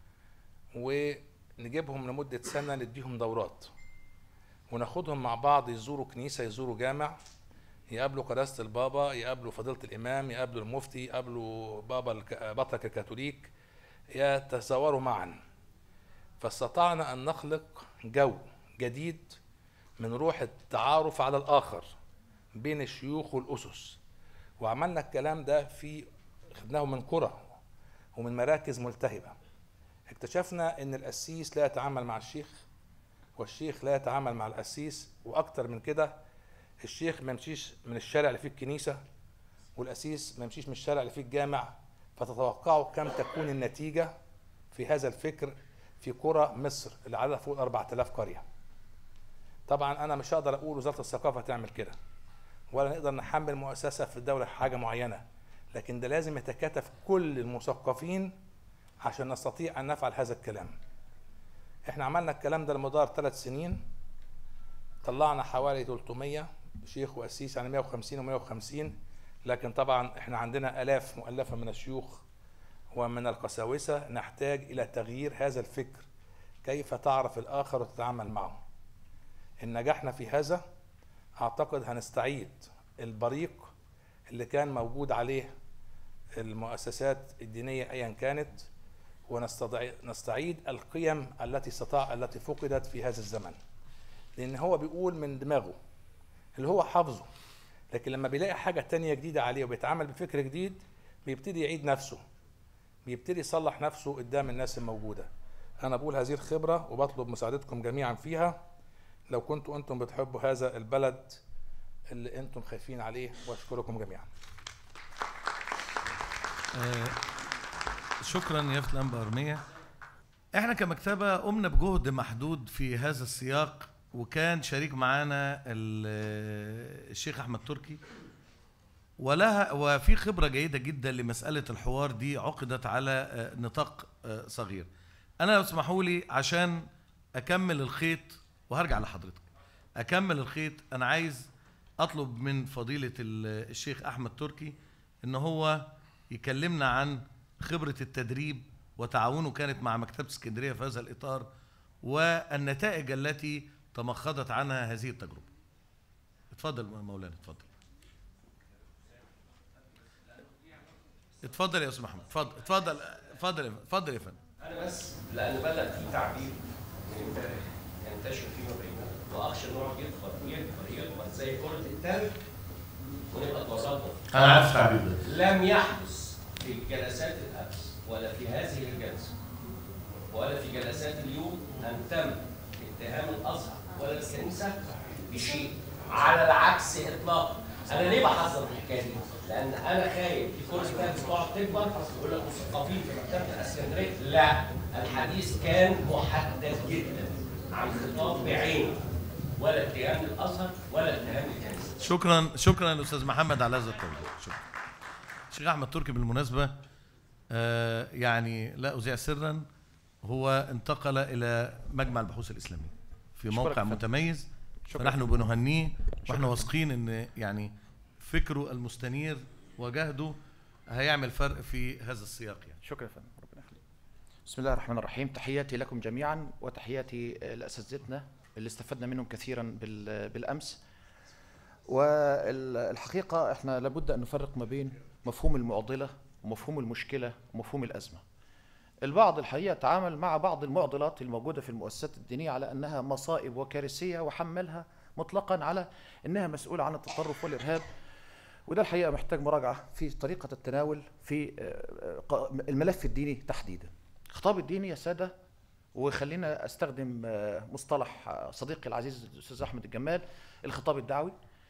ونجيبهم لمدة سنة نديهم دورات وناخدهم مع بعض يزوروا كنيسة يزوروا جامع يقابلوا قداسة البابا يقابلوا فضيلة الإمام يقابلوا المفتي يقابلوا بابا الك- بطرك الكاثوليك يتزاوروا معا فاستطعنا أن نخلق جو جديد من روح التعارف على الآخر بين الشيوخ والأسس وعملنا الكلام ده في خدناه من قرى ومن مراكز ملتهبة اكتشفنا ان القسيس لا يتعامل مع الشيخ والشيخ لا يتعامل مع القسيس واكتر من كده الشيخ ما يمشيش من الشارع اللي فيه الكنيسة والقسيس ما يمشيش من الشارع اللي فيه الجامع فتتوقعوا كم تكون النتيجة في هذا الفكر في قرى مصر اللي عددها فوق 4000 قرية طبعا انا مش هقدر اقول وزارة الثقافة تعمل كده ولا نقدر نحمل مؤسسة في الدولة حاجة معينة لكن ده لازم يتكاتف كل المثقفين عشان نستطيع ان نفعل هذا الكلام احنا عملنا الكلام ده لمدار ثلاث سنين طلعنا حوالي 300 شيخ وقسيس يعني 150 و150 لكن طبعا احنا عندنا الاف مؤلفه من الشيوخ ومن القساوسه نحتاج الى تغيير هذا الفكر كيف تعرف الاخر وتتعامل معه ان نجحنا في هذا اعتقد هنستعيد البريق اللي كان موجود عليه المؤسسات الدينيه ايا كانت ونستعيد القيم التي استطاع التي فقدت في هذا الزمن لان هو بيقول من دماغه اللي هو حافظه لكن لما بيلاقي حاجه تانية جديده عليه وبيتعامل بفكر جديد بيبتدي يعيد نفسه بيبتدي يصلح نفسه قدام الناس الموجوده انا بقول هذه الخبره وبطلب مساعدتكم جميعا فيها لو كنتوا انتم بتحبوا هذا البلد اللي انتم خايفين عليه واشكركم جميعا آه، شكرا يا فتل الانبا ارميه احنا كمكتبه قمنا بجهد محدود في هذا السياق وكان شريك معانا ال- الشيخ احمد تركي ولها وفي خبره جيده جدا لمساله الحوار دي عقدت على آه، نطاق آه، صغير انا لو اسمحوا لي عشان اكمل الخيط وهرجع لحضرتك اكمل الخيط انا عايز اطلب من فضيله ال- الشيخ احمد تركي ان هو يكلمنا عن خبره التدريب وتعاونه كانت مع مكتبه اسكندريه في هذا الاطار والنتائج التي تمخضت عنها هذه التجربه اتفضل مولانا اتفضل اتفضل يا استاذ محمد اتفضل اتفضل اتفضل يا- اتفضل يا فندم انا بس لان بدا في تعبير من امبارح ينتشر فيما بيننا واخشى ان هو يكبر ويكبر يكبر زي كره التلج ونبقى اتوصلنا انا عارف التعبير ده لم يحدث في جلسات الامس ولا في هذه الجلسه ولا في جلسات اليوم ان تم اتهام الازهر ولا الكنيسه بشيء على العكس اطلاقا انا ليه بحذر من الحكايه دي؟ لان انا خايف في كل كتاب تقعد تكبر يقول لك مثقفين في مكتبه الاسكندريه لا الحديث كان محدد جدا عن خطاب بعينه ولا اتهام للازهر ولا اتهام للكنيسه شكرا شكرا استاذ محمد على هذا التوضيح شكرا الشيخ احمد تركي بالمناسبه آه يعني لا اذيع سرا هو انتقل الى مجمع البحوث الاسلاميه في أشكرك موقع فندم. متميز شكرا فنحن بنهنيه واحنا شكرا. واثقين ان يعني فكره المستنير وجهده هيعمل فرق في هذا السياق يعني شكرا يا فندم ربنا يخليك بسم الله الرحمن الرحيم تحياتي لكم جميعا وتحياتي لاساتذتنا اللي استفدنا منهم كثيرا بال- بالامس والحقيقه احنا لابد ان نفرق ما بين مفهوم المعضله ومفهوم المشكله ومفهوم الازمه البعض الحقيقه تعامل مع بعض المعضلات الموجوده في المؤسسات الدينيه على انها مصائب وكارثيه وحملها مطلقا على انها مسؤوله عن التطرف والارهاب وده الحقيقه محتاج مراجعه في طريقه التناول في آه، آه، الملف الديني تحديدا. الخطاب الديني يا ساده وخلينا استخدم آه، مصطلح آه، صديقي العزيز الاستاذ احمد الجمال الخطاب الدعوي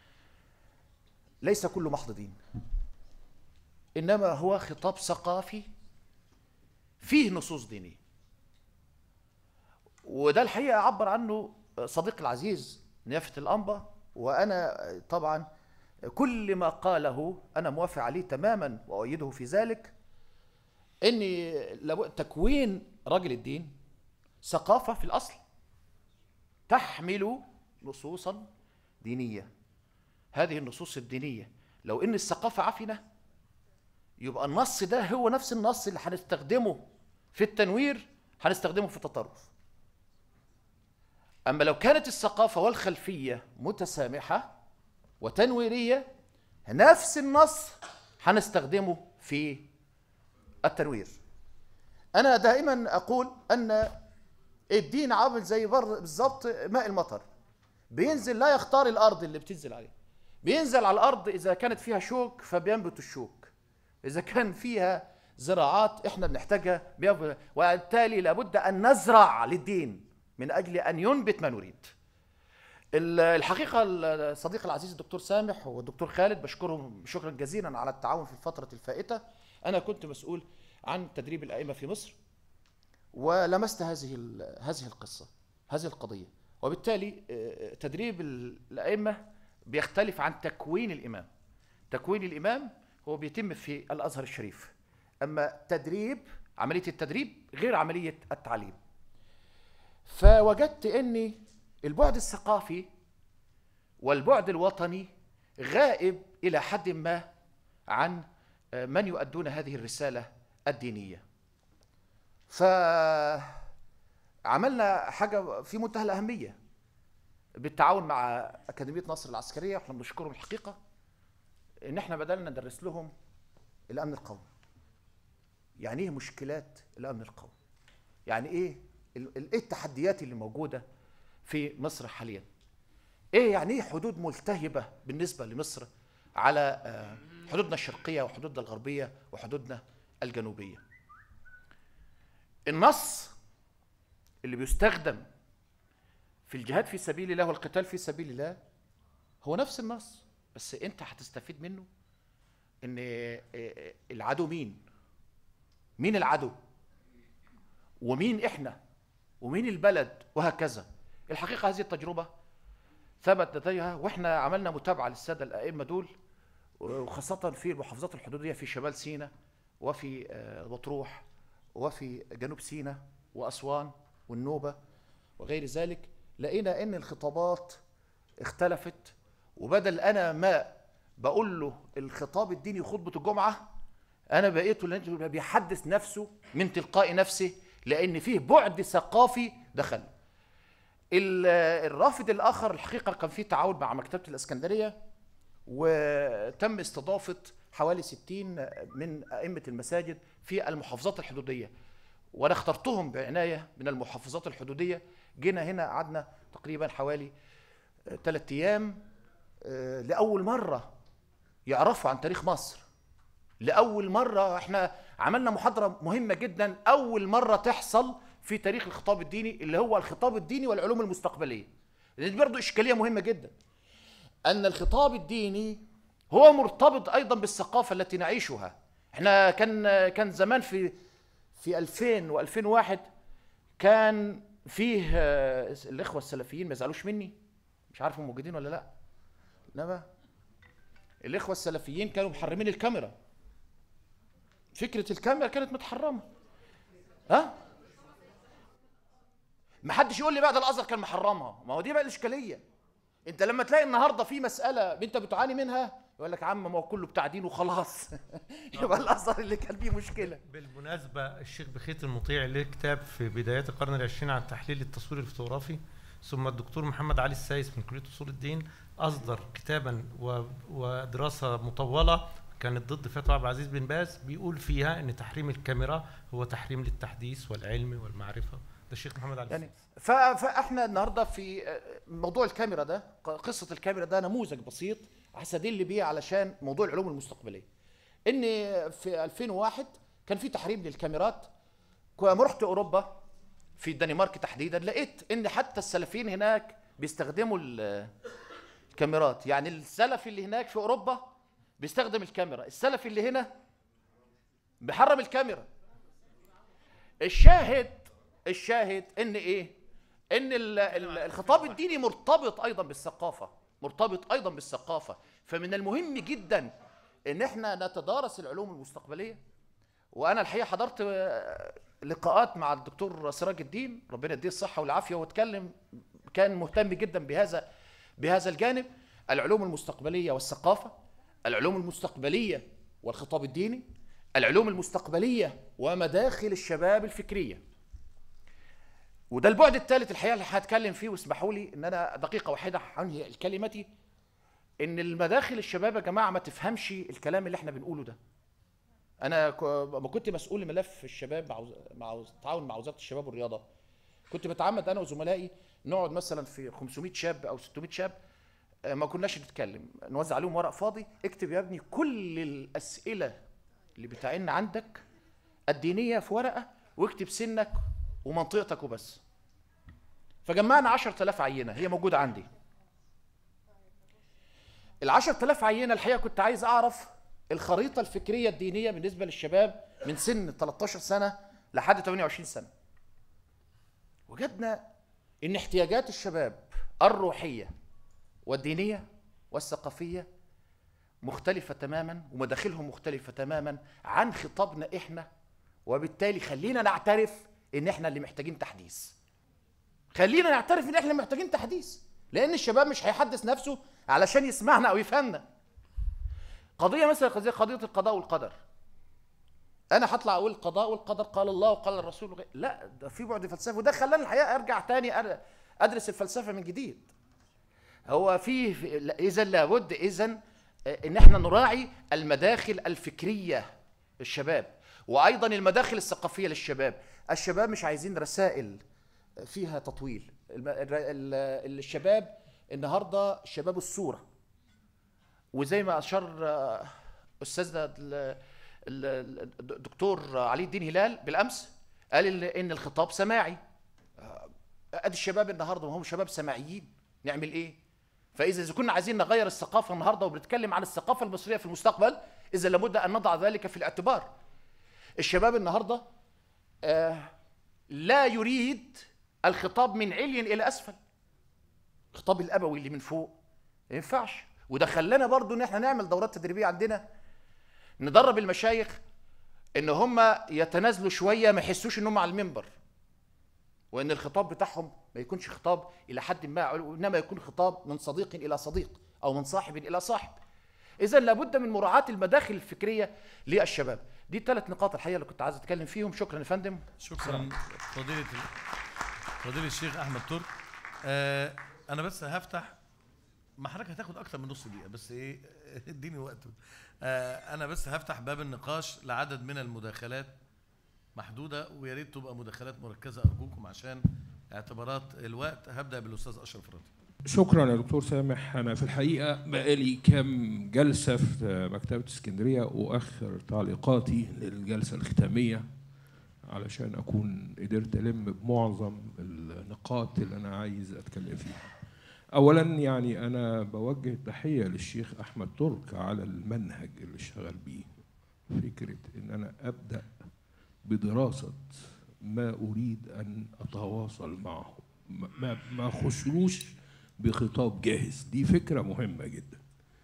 ليس كله محض دين انما هو خطاب ثقافي فيه نصوص دينيه وده الحقيقه عبر عنه صديقي العزيز نيافه الانبا وانا طبعا كل ما قاله انا موافق عليه تماما واؤيده في ذلك ان لابد- تكوين رجل الدين ثقافه في الاصل تحمل نصوصا دينيه هذه النصوص الدينيه لو ان الثقافه عفنه يبقى النص ده هو نفس النص اللي هنستخدمه في التنوير هنستخدمه في التطرف اما لو كانت الثقافه والخلفيه متسامحه وتنويريه نفس النص هنستخدمه في التنوير انا دائما اقول ان الدين عامل زي بر بالظبط ماء المطر بينزل لا يختار الارض اللي بتنزل عليها بينزل على الارض اذا كانت فيها شوك فبينبت الشوك اذا كان فيها زراعات احنا بنحتاجها بينبت- وبالتالي لابد ان نزرع للدين من اجل ان ينبت ما نريد ال- الحقيقه الصديق العزيز الدكتور سامح والدكتور خالد بشكرهم شكرا جزيلا على التعاون في الفتره الفائته انا كنت مسؤول عن تدريب الائمه في مصر ولمست هذه ال- هذه القصه هذه القضيه وبالتالي آه، تدريب ال- الائمه بيختلف عن تكوين الامام تكوين الامام هو بيتم في الازهر الشريف اما تدريب عمليه التدريب غير عمليه التعليم فوجدت ان البعد الثقافي والبعد الوطني غائب الى حد ما عن آه، من يؤدون هذه الرساله الدينيه فعملنا حاجه في منتهى الاهميه بالتعاون مع اكاديميه نصر العسكريه واحنا بنشكرهم الحقيقه ان احنا بدانا ندرس لهم الامن القومي يعني ايه مشكلات الامن القومي يعني ايه ال- ال- ايه التحديات اللي موجوده في مصر حاليا ايه يعني ايه حدود ملتهبه بالنسبه لمصر على آه، حدودنا الشرقيه وحدودنا الغربيه وحدودنا الجنوبيه النص اللي بيستخدم في الجهاد في سبيل الله والقتال في سبيل الله هو نفس النص بس انت هتستفيد منه ان آه، العدو مين مين العدو ومين احنا ومين البلد وهكذا الحقيقه هذه التجربه ثبت لديها واحنا عملنا متابعه للساده الائمه دول وخاصه في المحافظات الحدوديه في شمال سيناء وفي آه، مطروح وفي جنوب سيناء واسوان والنوبه وغير ذلك لقينا ان الخطابات اختلفت وبدل انا ما بقول له الخطاب الديني خطبه الجمعه انا بقيته لأنه بيحدث نفسه من تلقاء نفسه لان فيه بعد ثقافي دخل ال- الرافد الاخر الحقيقه كان فيه تعاون مع مكتبه الاسكندريه وتم استضافه حوالي 60 من ائمه المساجد في المحافظات الحدوديه وانا اخترتهم بعنايه من المحافظات الحدوديه جينا هنا قعدنا تقريبا حوالي ثلاث ايام آه، لاول مره يعرفوا عن تاريخ مصر لاول مره احنا عملنا محاضره مهمه جدا اول مره تحصل في تاريخ الخطاب الديني اللي هو الخطاب الديني والعلوم المستقبليه لان دي برضه اشكاليه مهمه جدا ان الخطاب الديني هو مرتبط ايضا بالثقافه التي نعيشها احنا كان كان زمان في في 2000 و2001 كان فيه آه، الاخوه السلفيين ما يزعلوش مني مش عارف هم موجودين ولا لا انما الاخوه السلفيين كانوا محرمين الكاميرا فكره الكاميرا كانت متحرمه ها ما حدش يقول لي بقى ده الازهر كان محرمها ما هو دي بقى الاشكاليه انت لما تلاقي النهارده في مساله انت بتعاني منها يقول لك يا عم ما هو كله بتاع دين وخلاص يبقى الازهر اللي كان فيه مشكله بالمناسبة الشيخ بخيت المطيع له كتاب في بدايات القرن العشرين عن تحليل التصوير الفوتوغرافي ثم الدكتور محمد علي السايس من كلية أصول الدين أصدر كتابا و- ودراسة مطولة كانت ضد فتوى عبد العزيز بن باز بيقول فيها أن تحريم الكاميرا هو تحريم للتحديث والعلم والمعرفة ده الشيخ محمد علي يعني السايس ف- فاحنا النهارده في آه، موضوع الكاميرا ده ق- قصه الكاميرا ده نموذج بسيط هستدل بيه علشان موضوع العلوم المستقبليه ان في 2001 كان في تحريم للكاميرات لما رحت اوروبا في الدنمارك تحديدا لقيت ان حتى السلفيين هناك بيستخدموا ال- الكاميرات يعني السلفي اللي هناك في اوروبا بيستخدم الكاميرا السلفي اللي هنا بيحرم الكاميرا الشاهد الشاهد ان ايه ان ال- ال- الخطاب الديني مرتبط ايضا بالثقافه مرتبط ايضا بالثقافه فمن المهم جدا ان احنا نتدارس العلوم المستقبليه وانا الحقيقه حضرت آه، لقاءات مع الدكتور سراج الدين ربنا يديه الصحه والعافيه واتكلم كان مهتم جدا بهذا بهذا الجانب العلوم المستقبليه والثقافه العلوم المستقبليه والخطاب الديني العلوم المستقبليه ومداخل الشباب الفكريه وده البعد الثالث الحقيقه اللي هتكلم فيه واسمحوا لي ان انا دقيقه واحده هنهي كلمتي ان المداخل الشباب يا جماعه ما تفهمش الكلام اللي احنا بنقوله ده انا ك- لما كنت مسؤول ملف الشباب مع وز- مع وز- التعاون مع وزاره الشباب والرياضه كنت بتعمد انا وزملائي نقعد مثلا في 500 شاب او 600 شاب آه، ما كناش نتكلم نوزع عليهم ورق فاضي اكتب يا ابني كل الاسئله اللي بتعين عندك الدينيه في ورقه واكتب سنك ومنطقتك وبس فجمعنا 10000 عينه هي موجوده عندي ال 10000 عينه الحقيقه كنت عايز اعرف الخريطه الفكريه الدينيه بالنسبه للشباب من سن 13 سنه لحد 28 سنه وجدنا ان احتياجات الشباب الروحيه والدينيه والثقافيه مختلفه تماما ومداخلهم مختلفه تماما عن خطابنا احنا وبالتالي خلينا نعترف ان احنا اللي محتاجين تحديث خلينا نعترف ان احنا محتاجين تحديث لان الشباب مش هيحدث نفسه علشان يسمعنا او يفهمنا قضيه مثل قضيه قضيه القضاء والقدر انا هطلع اقول القضاء والقدر قال الله وقال الرسول وغير. لا ده في بعد فلسفي وده خلاني الحقيقه ارجع تاني أر- ادرس الفلسفه من جديد هو في اذا لابد اذا ان احنا نراعي المداخل الفكريه للشباب وايضا المداخل الثقافيه للشباب الشباب مش عايزين رسائل فيها تطويل الم- ال- ال- الشباب النهارده شباب الصوره وزي ما اشار آه، استاذنا ال- ال- الدكتور علي الدين هلال بالامس قال ال- ان الخطاب سماعي آه، ادي الشباب النهارده وهم شباب سماعيين نعمل ايه فاذا اذا كنا عايزين نغير الثقافه النهارده وبنتكلم عن الثقافه المصريه في المستقبل اذا لابد ان نضع ذلك في الاعتبار الشباب النهارده آه لا يريد الخطاب من علي الى اسفل الخطاب الابوي اللي من فوق ما ينفعش وده خلانا برضو ان احنا نعمل دورات تدريبيه عندنا ندرب المشايخ ان هم يتنازلوا شويه ما يحسوش ان هم على المنبر وان الخطاب بتاعهم ما يكونش خطاب الى حد ما علو- انما يكون خطاب من صديق الى صديق او من صاحب الى صاحب اذا لابد من مراعاه المداخل الفكريه للشباب دي الثلاث نقاط الحقيقه اللي كنت عايز اتكلم فيهم شكرا يا فندم شكرا فضيلة ال- فضيلة الشيخ أحمد ترك آه أنا بس هفتح ما حضرتك هتاخد أكتر من نص دقيقة بس إيه اديني وقت آه أنا بس هفتح باب النقاش لعدد من المداخلات محدودة ويا ريت تبقى مداخلات مركزة أرجوكم عشان اعتبارات الوقت هبدأ بالأستاذ أشرف راضي شكرا يا دكتور سامح انا في الحقيقه بقالي كام جلسه في مكتبه اسكندريه واخر تعليقاتي للجلسه الختاميه علشان اكون قدرت الم بمعظم النقاط اللي انا عايز اتكلم فيها اولا يعني انا بوجه تحيه للشيخ احمد ترك على المنهج اللي اشتغل بيه فكره ان انا ابدا بدراسه ما اريد ان اتواصل معه ما- ما ما اخشلوش بخطاب جاهز دي فكره مهمه جدا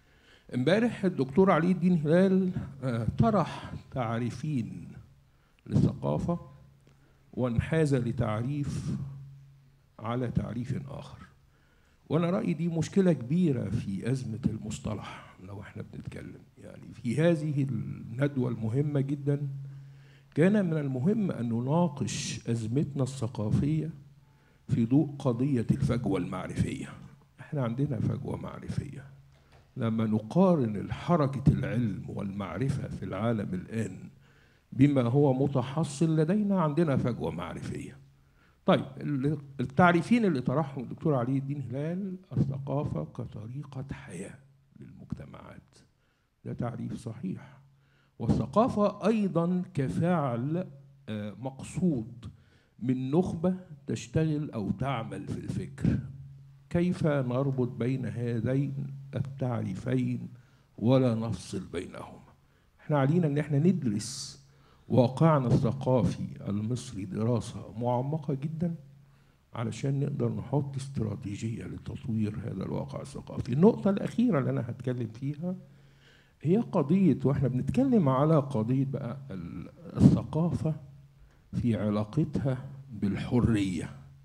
امبارح الدكتور علي الدين هلال آه، طرح تعريفين للثقافه وانحاز لتعريف على تعريف اخر وانا رايي دي مشكله كبيره في ازمه المصطلح لو احنا بنتكلم يعني في هذه الندوه المهمه جدا كان من المهم ان نناقش ازمتنا الثقافيه في ضوء قضيه الفجوه المعرفيه احنا عندنا فجوه معرفيه لما نقارن الحركه العلم والمعرفه في العالم الان بما هو متحصل لدينا عندنا فجوه معرفيه طيب ال- التعريفين اللي طرحهم الدكتور علي الدين هلال الثقافه كطريقه حياه للمجتمعات ده تعريف صحيح والثقافه ايضا كفعل آه، مقصود من نخبه تشتغل او تعمل في الفكر كيف نربط بين هذين التعريفين ولا نفصل بينهما احنا علينا ان احنا ندرس واقعنا الثقافي المصري دراسة معمقة جدا علشان نقدر نحط استراتيجية لتطوير هذا الواقع الثقافي النقطة الأخيرة اللي أنا هتكلم فيها هي قضية واحنا بنتكلم على قضية بقى ال- الثقافة في علاقتها بالحرية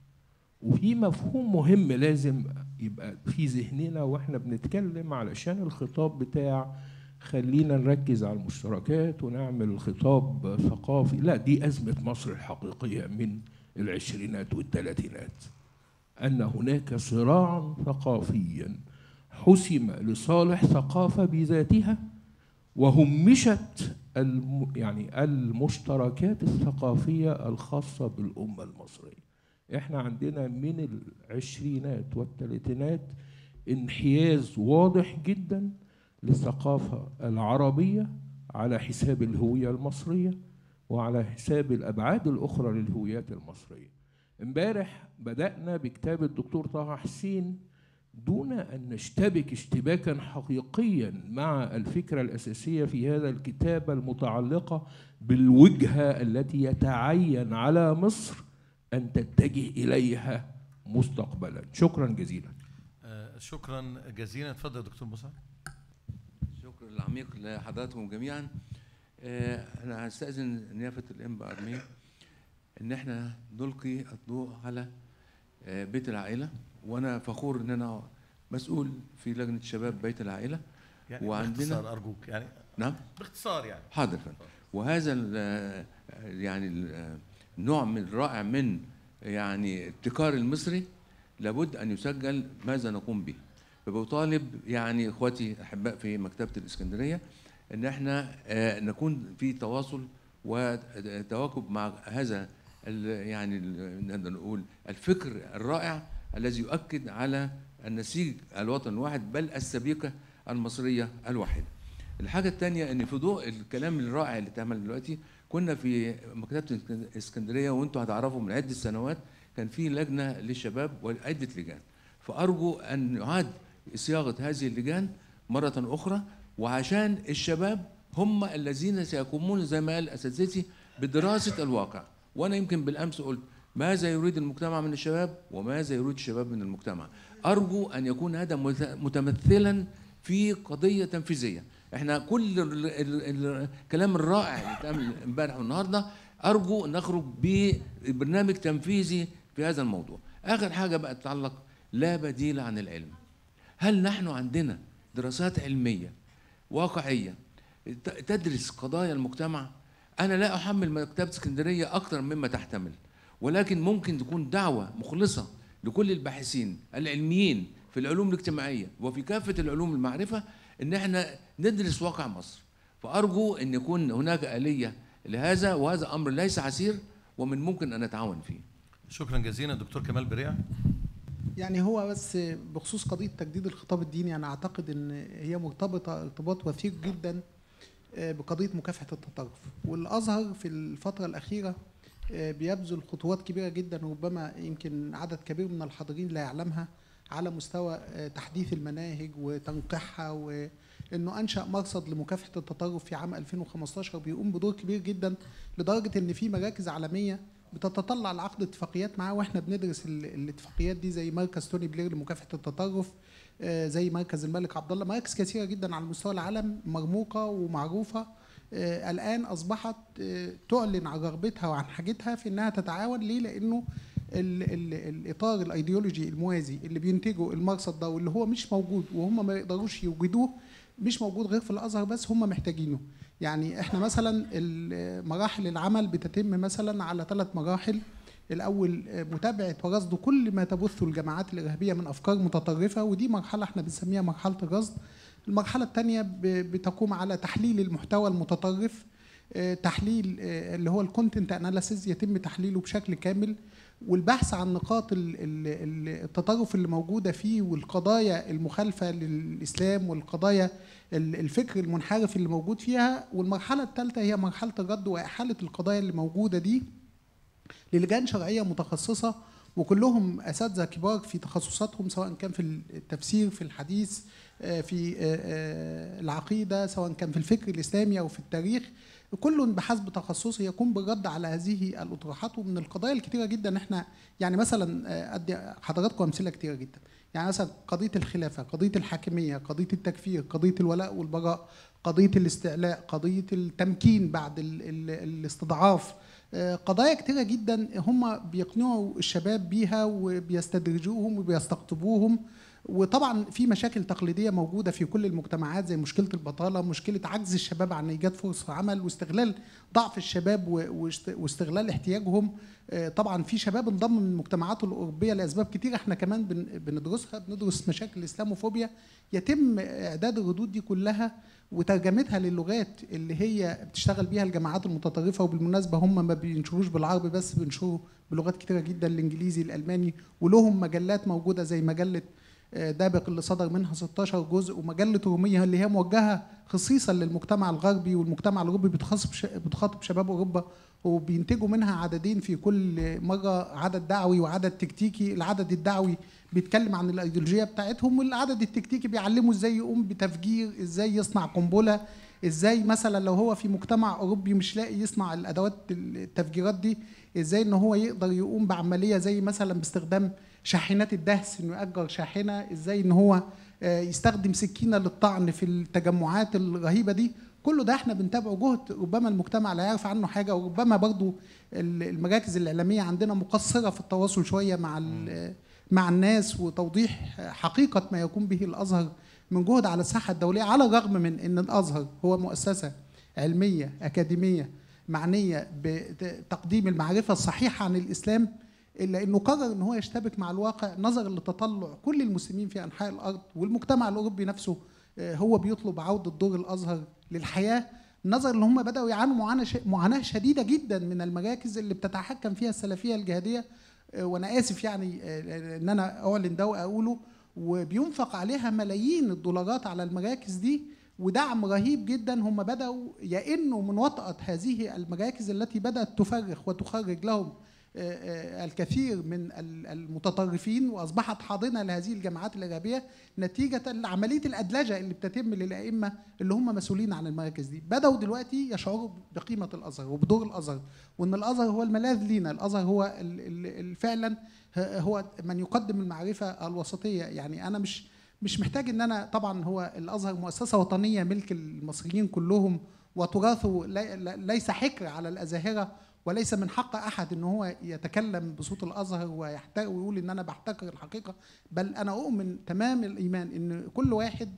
وفي مفهوم مهم لازم يبقى في ذهننا واحنا بنتكلم علشان الخطاب بتاع خلينا نركز على المشتركات ونعمل خطاب ثقافي لا دي أزمة مصر الحقيقية من العشرينات والثلاثينات أن هناك صراعا ثقافيا حسم لصالح ثقافة بذاتها وهمشت الم يعني المشتركات الثقافية الخاصة بالأمة المصرية احنا عندنا من العشرينات والثلاثينات انحياز واضح جدا للثقافة العربية على حساب الهوية المصرية وعلى حساب الأبعاد الأخرى للهويات المصرية امبارح بدأنا بكتاب الدكتور طه حسين دون أن نشتبك اشتباكا حقيقيا مع الفكرة الأساسية في هذا الكتاب المتعلقة بالوجهة التي يتعين على مصر أن تتجه إليها مستقبلا شكرا جزيلا آه شكرا جزيلا اتفضل يا دكتور موسى الشكر العميق لحضراتكم جميعا آه، انا هستاذن نيافه الانبا ارمين ان احنا نلقي الضوء على آه، بيت العائله وانا فخور ان انا مسؤول في لجنه شباب بيت العائله يعني وعندنا باختصار ارجوك يعني نعم باختصار يعني حاضر فندم وهذا ال- يعني ال- النوع من رائع من يعني ابتكار المصري لابد ان يسجل ماذا نقوم به فبطالب يعني اخواتي احباء في مكتبه الاسكندريه ان احنا آه، نكون في تواصل وتواكب مع هذا ال- يعني ال- نقدر نقول الفكر الرائع الذي يؤكد على النسيج الوطن الواحد بل السبيكه المصريه الواحده. الحاجه الثانيه ان في ضوء الكلام الرائع اللي اتعمل دلوقتي كنا في مكتبه اسكندريه وانتم هتعرفوا من عده سنوات كان في لجنه للشباب وعده لجان فارجو ان يعاد صياغه هذه اللجان مره اخرى وعشان الشباب هم الذين سيقومون زي ما قال اساتذتي بدراسه الواقع وانا يمكن بالامس قلت ماذا يريد المجتمع من الشباب وماذا يريد الشباب من المجتمع ارجو ان يكون هذا مت- متمثلا في قضيه تنفيذيه احنا كل ال- ال- ال- الكلام الرائع اللي اتعمل امبارح والنهارده ارجو نخرج ببرنامج تنفيذي في هذا الموضوع اخر حاجه بقى تتعلق لا بديل عن العلم هل نحن عندنا دراسات علميه واقعيه ت- تدرس قضايا المجتمع انا لا احمل مكتبه اسكندريه اكثر مما تحتمل ولكن ممكن تكون دعوه مخلصه لكل الباحثين العلميين في العلوم الاجتماعيه وفي كافه العلوم المعرفه ان احنا ندرس واقع مصر فارجو ان يكون هناك اليه لهذا وهذا امر ليس عسير ومن ممكن ان نتعاون فيه شكرا جزيلا دكتور كمال بريع يعني هو بس بخصوص قضيه تجديد الخطاب الديني انا اعتقد ان هي مرتبطه ارتباط وثيق جدا آه، بقضيه مكافحه التطرف والازهر في الفتره الاخيره آه، بيبذل خطوات كبيره جدا ربما يمكن عدد كبير من الحاضرين لا يعلمها على مستوى آه، تحديث المناهج وتنقيحها وانه انشا مرصد لمكافحه التطرف في عام 2015 بيقوم بدور كبير جدا لدرجه ان في مراكز عالميه بتتطلع لعقد اتفاقيات معاه واحنا بندرس ال- الاتفاقيات دي زي مركز توني بلير لمكافحه التطرف آه، زي مركز الملك عبد الله مراكز كثيره جدا على مستوى العالم مرموقه ومعروفه آه، الان اصبحت آه، تعلن عن رغبتها وعن حاجتها في انها تتعاون ليه؟ لانه ال ال الاطار الايديولوجي الموازي اللي بينتجه المرصد ده واللي هو مش موجود وهم ما يقدروش يوجدوه مش موجود غير في الازهر بس هم محتاجينه يعني احنا مثلا ال- مراحل العمل بتتم مثلا على ثلاث مراحل الاول آه، متابعه ورصد كل ما تبثه الجماعات الارهابيه من افكار متطرفه ودي مرحله احنا بنسميها مرحله الرصد المرحله الثانيه بتقوم على تحليل المحتوى المتطرف آه، تحليل آه، اللي هو الكونتنت اناليسيز يتم تحليله بشكل كامل والبحث عن نقاط ال- ال- ال- التطرف اللي موجوده فيه والقضايا المخالفه للاسلام والقضايا ال- الفكر المنحرف اللي موجود فيها والمرحله الثالثه هي مرحله الرد واحاله القضايا اللي موجوده دي للجان شرعيه متخصصه وكلهم اساتذه كبار في تخصصاتهم سواء كان في التفسير في الحديث آه، في آه، آه، العقيده سواء كان في الفكر الاسلامي او في التاريخ كل بحسب تخصصه يقوم بالرد على هذه الاطروحات ومن القضايا الكثيره جدا احنا يعني مثلا آه، ادي حضراتكم امثله كثيره جدا يعني مثلا قضيه الخلافه قضيه الحاكميه قضيه التكفير قضيه الولاء والبراء قضيه الاستعلاء قضيه التمكين بعد ال ال الاستضعاف آه، قضايا كتيرة جدا هم بيقنعوا الشباب بيها وبيستدرجوهم وبيستقطبوهم وطبعا في مشاكل تقليديه موجوده في كل المجتمعات زي مشكله البطاله مشكله عجز الشباب عن ايجاد فرص عمل واستغلال ضعف الشباب و- واست- واستغلال احتياجهم آه، طبعا في شباب انضم من المجتمعات الاوروبيه لاسباب كتيره احنا كمان بن- بندرسها بندرس مشاكل الاسلاموفوبيا يتم اعداد الردود دي كلها وترجمتها للغات اللي هي بتشتغل بيها الجماعات المتطرفه وبالمناسبه هم ما بينشروش بالعربي بس بينشروا بلغات كتيره جدا الانجليزي الالماني ولهم مجلات موجوده زي مجله آه، دابق اللي صدر منها 16 جزء ومجله روميه اللي هي موجهه خصيصا للمجتمع الغربي والمجتمع الاوروبي بتخاطب ش- بتخاطب شباب اوروبا وبينتجوا منها عددين في كل مره عدد دعوي وعدد تكتيكي العدد الدعوي بيتكلم عن الايديولوجيه بتاعتهم والعدد التكتيكي بيعلمه ازاي يقوم بتفجير ازاي يصنع قنبله ازاي مثلا لو هو في مجتمع اوروبي مش لاقي يصنع الادوات التفجيرات دي ازاي ان هو يقدر يقوم بعمليه زي مثلا باستخدام شاحنات الدهس انه ياجر شاحنه ازاي ان هو آه، يستخدم سكينه للطعن في التجمعات الرهيبه دي كله ده احنا بنتابعه جهد ربما المجتمع لا يعرف عنه حاجه وربما برضو ال- المراكز الاعلاميه عندنا مقصره في التواصل شويه مع ال- مع الناس وتوضيح حقيقه ما يقوم به الازهر من جهد على الساحه الدوليه على الرغم من ان الازهر هو مؤسسه علميه اكاديميه معنيه بتقديم المعرفه الصحيحه عن الاسلام الا انه قرر ان هو يشتبك مع الواقع نظرا لتطلع كل المسلمين في انحاء الارض والمجتمع الاوروبي نفسه آه، هو بيطلب عوده دور الازهر للحياه نظرا ان هم بداوا يعانوا معاناه ش- معاناه شديده جدا من المراكز اللي بتتحكم فيها السلفيه الجهاديه آه، وانا اسف يعني آه، ان انا اعلن ده واقوله وبينفق عليها ملايين الدولارات على المراكز دي ودعم رهيب جدا هم بداوا يئنوا من وطأة هذه المراكز التي بدأت تفرخ وتخرج لهم آه، آه، الكثير من ال- المتطرفين واصبحت حاضنه لهذه الجماعات الارهابيه نتيجه لعمليه الادلجه اللي بتتم للائمه اللي هم مسؤولين عن المراكز دي بداوا دلوقتي يشعروا بقيمه الازهر وبدور الازهر وان الازهر هو الملاذ لينا الازهر هو ال- ال- ال- فعلا ه- هو من يقدم المعرفه الوسطيه يعني انا مش مش محتاج ان انا طبعا هو الازهر مؤسسه وطنيه ملك المصريين كلهم وتراثه لي- ليس حكر على الازاهره وليس من حق احد ان هو يتكلم بصوت الازهر ويحت- ويقول ان انا بحتكر الحقيقه بل انا اؤمن تمام الايمان ان كل واحد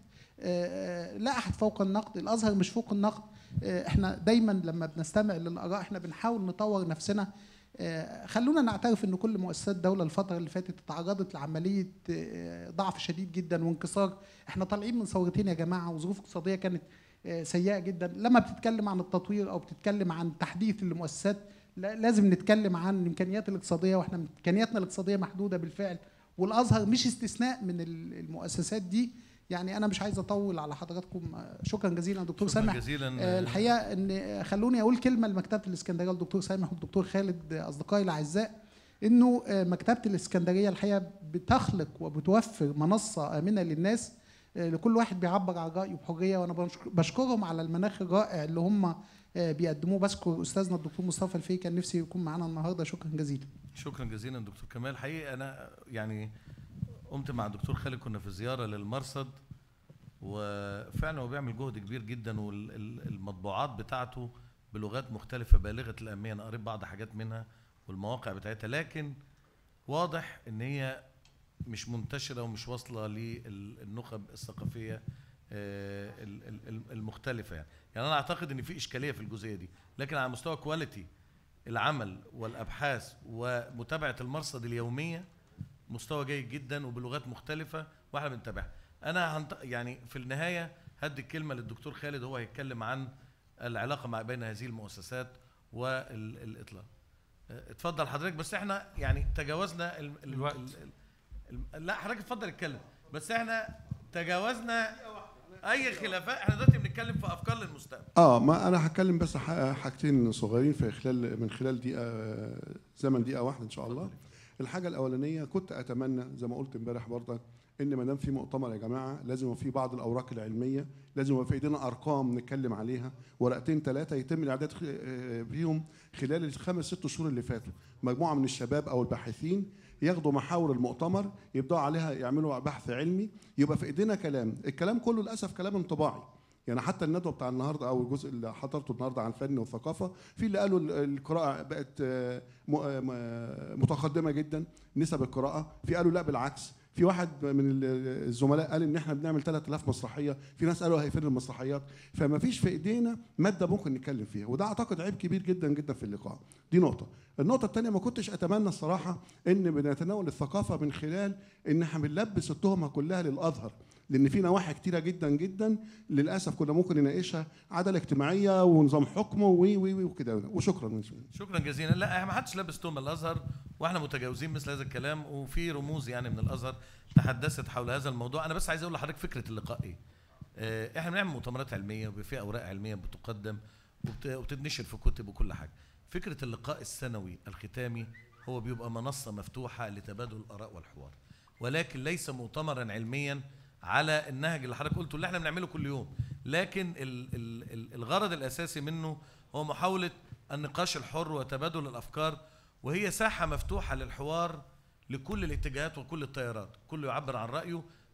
آه، آه، لا احد فوق النقد الازهر مش فوق النقد آه، احنا دايما لما بنستمع للاراء احنا بنحاول نطور نفسنا آه، خلونا نعترف ان كل مؤسسات الدوله الفتره اللي فاتت تعرضت لعمليه آه، ضعف شديد جدا وانكسار احنا طالعين من ثورتين يا جماعه وظروف اقتصاديه كانت آه، سيئه جدا لما بتتكلم عن التطوير او بتتكلم عن تحديث المؤسسات لا- لازم نتكلم عن الامكانيات الاقتصاديه واحنا امكانياتنا الاقتصاديه محدوده بالفعل والازهر مش استثناء من ال- المؤسسات دي يعني انا مش عايز اطول على حضراتكم آه، شكرا جزيلا دكتور شكراً سامح جزيلاً. آه، الحقيقه ان آه، خلوني اقول كلمه لمكتبه الاسكندريه والدكتور سامح والدكتور خالد آه، اصدقائي الاعزاء انه آه، مكتبه الاسكندريه الحقيقه بتخلق وبتوفر منصه امنه للناس آه، لكل واحد بيعبر عن رايه بحريه وانا بشك- بشكرهم على المناخ الرائع اللي هم آه، بيقدموه بشكر استاذنا الدكتور مصطفى الفي كان نفسي يكون معانا النهارده شكرا جزيلا شكرا جزيلا دكتور كمال حقيقه انا يعني قمت مع الدكتور خالد كنا في زياره للمرصد وفعلا هو بيعمل جهد كبير جدا والمطبوعات بتاعته بلغات مختلفه بالغه الاهميه انا قريت بعض حاجات منها والمواقع بتاعتها لكن واضح ان هي مش منتشره ومش واصله للنخب الثقافيه آه، ال- ال- ال- المختلفه يعني يعني انا اعتقد ان في اشكاليه في الجزئيه دي لكن على مستوى كواليتي العمل والابحاث ومتابعه المرصد اليوميه مستوى جيد جدا وبلغات مختلفه واحنا بنتابعها انا هنط... يعني في النهايه هدي الكلمه للدكتور خالد هو هيتكلم عن العلاقه مع بين هذه المؤسسات والاطلاق اتفضل حضرتك بس احنا يعني تجاوزنا ال... ال... الوقت. ال... ال... لا حضرتك اتفضل اتكلم بس احنا تجاوزنا اي خلافات احنا دلوقتي بنتكلم في افكار للمستقبل اه ما انا هتكلم بس ح- حاجتين صغيرين في خلال من خلال دقيقه زمن دقيقه واحده ان شاء الله الحاجه الاولانيه كنت اتمنى زي ما قلت امبارح برضك ان ما دام في مؤتمر يا جماعه لازم يبقى في بعض الاوراق العلميه لازم يبقى في ايدينا ارقام نتكلم عليها ورقتين ثلاثه يتم الاعداد خ- آه، فيهم خلال الخمس ست شهور اللي فاتوا مجموعه من الشباب او الباحثين ياخدوا محاور المؤتمر يبداوا عليها يعملوا بحث علمي يبقى في ايدينا كلام الكلام كله للاسف كلام انطباعي يعني حتى الندوه بتاع النهارده او الجزء اللي حضرته النهارده عن الفن والثقافه في اللي قالوا ال- القراءه بقت آه، م- آه، م- متقدمه جدا نسب القراءه في قالوا لا بالعكس في واحد من ال- الزملاء قال ان احنا بنعمل 3000 مسرحيه في ناس قالوا هيفر المسرحيات فما فيش في ايدينا ماده ممكن نتكلم فيها وده اعتقد عيب كبير جدا جدا في اللقاء دي نقطه النقطه الثانيه ما كنتش اتمنى الصراحه ان بنتناول الثقافه من خلال ان احنا بنلبس التهمه كلها للازهر لان في نواحي كتيره جدا جدا للاسف كنا ممكن نناقشها عداله اجتماعيه ونظام حكمه و و و وكده وشكرا شكرا جزيلا لا ما حدش لابس تهم الازهر واحنا متجاوزين مثل هذا الكلام وفي رموز يعني من الازهر تحدثت حول هذا الموضوع انا بس عايز اقول لحضرتك فكره اللقاء ايه آه، احنا بنعمل مؤتمرات علميه وفي فيها اوراق علميه بتقدم وبت- وبتتنشر في كتب وكل حاجه فكره اللقاء السنوي الختامي هو بيبقى منصه مفتوحه لتبادل الاراء والحوار ولكن ليس مؤتمرا علميا على النهج اللي حضرتك قلته اللي احنا بنعمله كل يوم لكن ال ال ال الغرض الاساسي منه هو محاوله النقاش الحر وتبادل الافكار وهي ساحه مفتوحه للحوار لكل الاتجاهات وكل التيارات كله يعبر عن رايه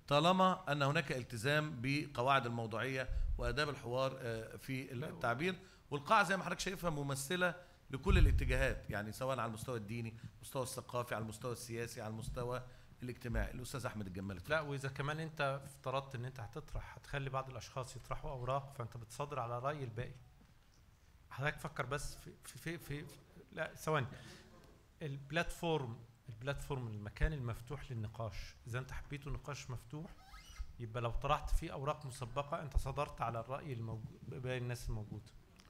طالما ان هناك التزام بقواعد الموضوعيه واداب الحوار آه، في التعبير والقاعه زي ما حضرتك شايفها ممثله لكل الاتجاهات يعني سواء على المستوى الديني المستوى الثقافي على المستوى السياسي على المستوى الاجتماعي الاستاذ احمد الجمال اتفضل. لا واذا كمان انت افترضت ان انت هتطرح هتخلي بعض الاشخاص يطرحوا اوراق فانت بتصادر على راي الباقي حضرتك فكر بس في في في, في, في لا ثواني البلاتفورم البلاتفورم المكان المفتوح للنقاش اذا انت حبيته نقاش مفتوح يبقى لو طرحت فيه اوراق مسبقه انت صدرت على الراي الموجود باقي الناس الموجوده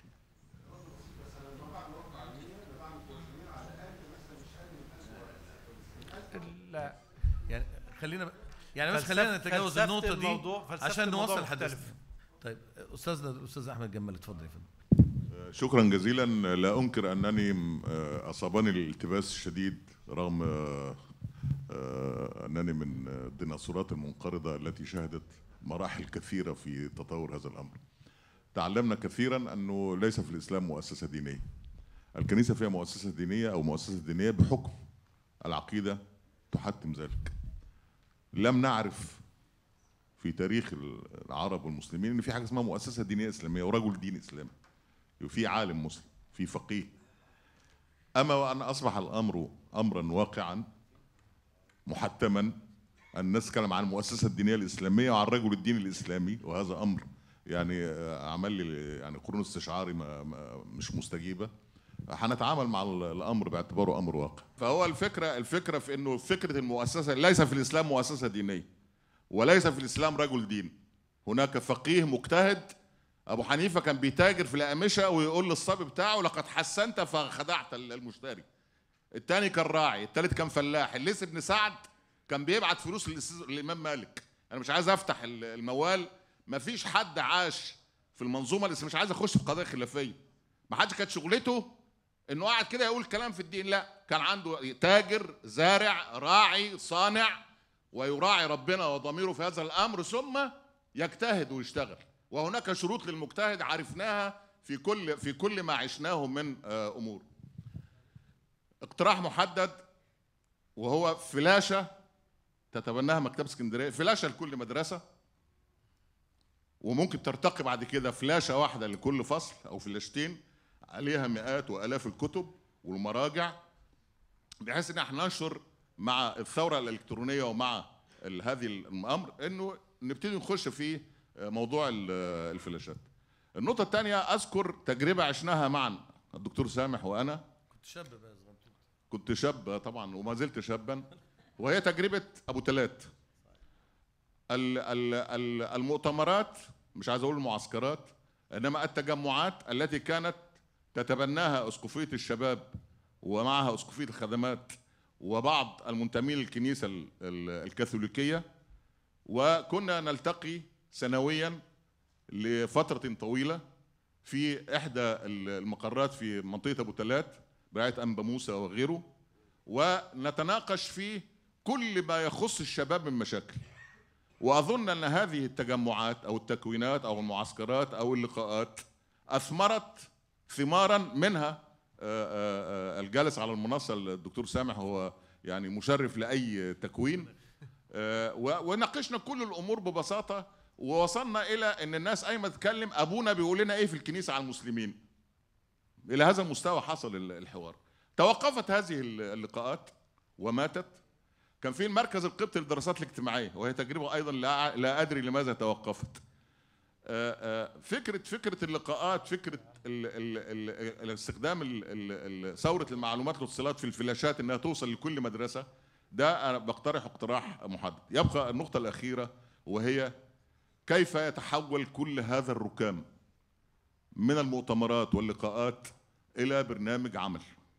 لا يعني خلينا يعني بس فلسفة- خلينا نتجاوز فلسفة النقطه دي الموضوع- فلسفة عشان الموضوع نوصل مختلف. حديثنا طيب استاذنا الاستاذ احمد جمال اتفضل يا فندم شكرا جزيلا لا انكر انني آه، اصابني الالتباس الشديد رغم آه، آه، انني من الديناصورات المنقرضه التي شهدت مراحل كثيره في تطور هذا الامر. تعلمنا كثيرا انه ليس في الاسلام مؤسسه دينيه. الكنيسه فيها مؤسسه دينيه او مؤسسه دينيه بحكم العقيده تحتم ذلك. لم نعرف في تاريخ العرب والمسلمين ان في حاجه اسمها مؤسسه دينيه اسلاميه ورجل دين اسلامي. في عالم مسلم في فقيه اما وان اصبح الامر امرا واقعا محتما الناس تتكلم عن المؤسسه الدينيه الاسلاميه وعن الرجل الديني الاسلامي وهذا امر يعني آه، عمل لي يعني قرون استشعاري ما ما مش مستجيبه هنتعامل مع ال- الامر باعتباره امر واقع فهو الفكره الفكره في انه فكره المؤسسه ليس في الاسلام مؤسسه دينيه وليس في الاسلام رجل دين هناك فقيه مجتهد ابو حنيفه كان بيتاجر في الاقمشه ويقول للصبي بتاعه لقد حسنت فخدعت المشتري الثاني كان راعي الثالث كان فلاح الليث بن سعد كان بيبعت فلوس للأستاذ- للامام مالك انا مش عايز افتح ال- الموال ما فيش حد عاش في المنظومه لسه مش عايز اخش في قضايا خلافيه ما حدش كانت شغلته انه قاعد كده يقول كلام في الدين لا كان عنده تاجر زارع راعي صانع ويراعي ربنا وضميره في هذا الامر ثم يجتهد ويشتغل وهناك شروط للمجتهد عرفناها في كل في كل ما عشناه من آه، امور اقتراح محدد وهو فلاشه تتبناها مكتبه اسكندريه فلاشه لكل مدرسه وممكن ترتقي بعد كده فلاشه واحده لكل فصل او فلاشتين عليها مئات والاف الكتب والمراجع بحيث ان احنا ننشر مع الثوره الالكترونيه ومع ال- هذه الامر انه نبتدي نخش في موضوع ال- الفلاشات. النقطه الثانيه اذكر تجربه عشناها معا الدكتور سامح وانا كنت شاب بقى يا صغنطوط كنت شاب طبعا وما زلت شابا وهي تجربه ابو تلات ال- ال- ال- المؤتمرات مش عايز اقول المعسكرات انما التجمعات التي كانت تتبناها اسقفيه الشباب ومعها اسقفيه الخدمات وبعض المنتمين للكنيسه ال- ال- الكاثوليكيه وكنا نلتقي سنويا لفتره طويله في احدى المقرات في منطقه ابو تلات برعايه انبا موسى وغيره ونتناقش في كل ما يخص الشباب من مشاكل واظن ان هذه التجمعات او التكوينات او المعسكرات او اللقاءات اثمرت ثمارا منها آه، آه، آه، الجالس على المنصه الدكتور سامح هو يعني مشرف لاي تكوين آه، و- وناقشنا كل الامور ببساطه ووصلنا الى ان الناس اي ما تتكلم ابونا بيقول لنا ايه في الكنيسه على المسلمين الى هذا المستوى حصل ال- الحوار توقفت هذه ال- اللقاءات وماتت كان في المركز القبطي للدراسات الاجتماعيه وهي تجربه ايضا لا لا ادري لماذا توقفت آه، آه، فكره فكره اللقاءات فكره ال ال ال الاستخدام ال- ال- ال- ثوره المعلومات والاتصالات في الفلاشات انها توصل لكل مدرسه ده انا بقترح اقتراح محدد يبقى النقطه الاخيره وهي كيف يتحول كل هذا الركام من المؤتمرات واللقاءات الى برنامج عمل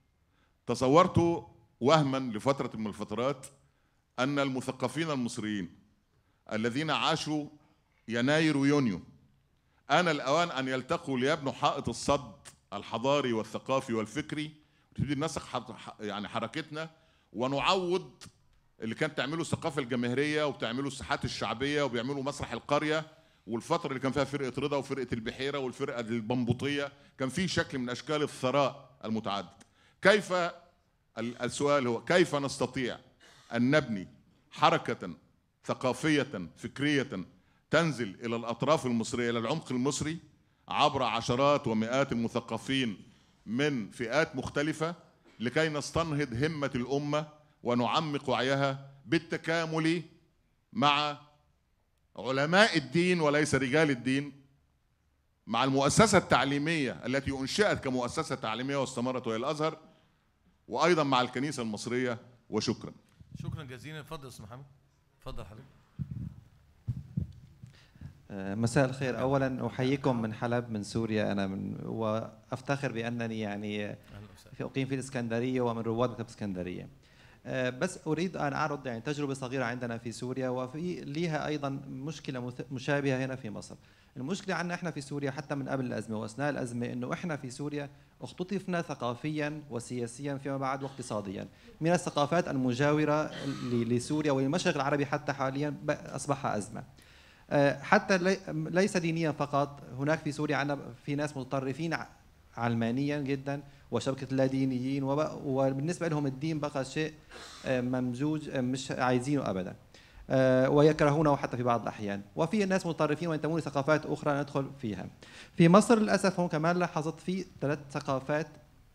تصورت وهما لفتره من الفترات ان المثقفين المصريين الذين عاشوا يناير ويونيو آن الأوان أن يلتقوا ليبنوا حائط الصد الحضاري والثقافي والفكري وتبتدي نسق ح- يعني حركتنا ونعوض اللي كانت تعمله الثقافة الجماهيرية وبتعمله الساحات الشعبية وبيعملوا مسرح القرية والفترة اللي كان فيها فرقة رضا وفرقة البحيرة والفرقة البنبوطية كان في شكل من أشكال الثراء المتعدد كيف ال- السؤال هو كيف نستطيع أن نبني حركة ثقافيه فكريه تنزل الى الاطراف المصريه الى العمق المصري عبر عشرات ومئات المثقفين من فئات مختلفه لكي نستنهض همه الامه ونعمق وعيها بالتكامل مع علماء الدين وليس رجال الدين مع المؤسسة التعليمية التي أنشئت كمؤسسة تعليمية واستمرت وهي الأزهر وأيضا مع الكنيسة المصرية وشكرا شكرا جزيلا اتفضل استاذ محمد اتفضل حضرتك مساء الخير اولا احييكم من حلب من سوريا انا من وافتخر بانني يعني في اقيم في الاسكندريه ومن رواد مكتبه اسكندريه آه، بس اريد ان اعرض يعني تجربه صغيره عندنا في سوريا وفي ليها ايضا مشكله مث- مشابهه هنا في مصر المشكله عندنا احنا في سوريا حتى من قبل الازمه واثناء الازمه انه احنا في سوريا اختطفنا ثقافيا وسياسيا فيما بعد واقتصاديا من الثقافات المجاوره ل- لسوريا والمشرق العربي حتى حاليا ب- اصبح ازمه آه، حتى لي- ليس دينيا فقط هناك في سوريا عندنا في ناس متطرفين ع- علمانيا جدا وشبكه اللادينيين وب- وبالنسبه لهم الدين بقى شيء آه، ممزوج آه، مش عايزينه ابدا آه، ويكرهونه حتى في بعض الاحيان وفي ناس متطرفين وينتمون لثقافات اخرى ندخل فيها في مصر للاسف هم كمان لاحظت في ثلاث ثقافات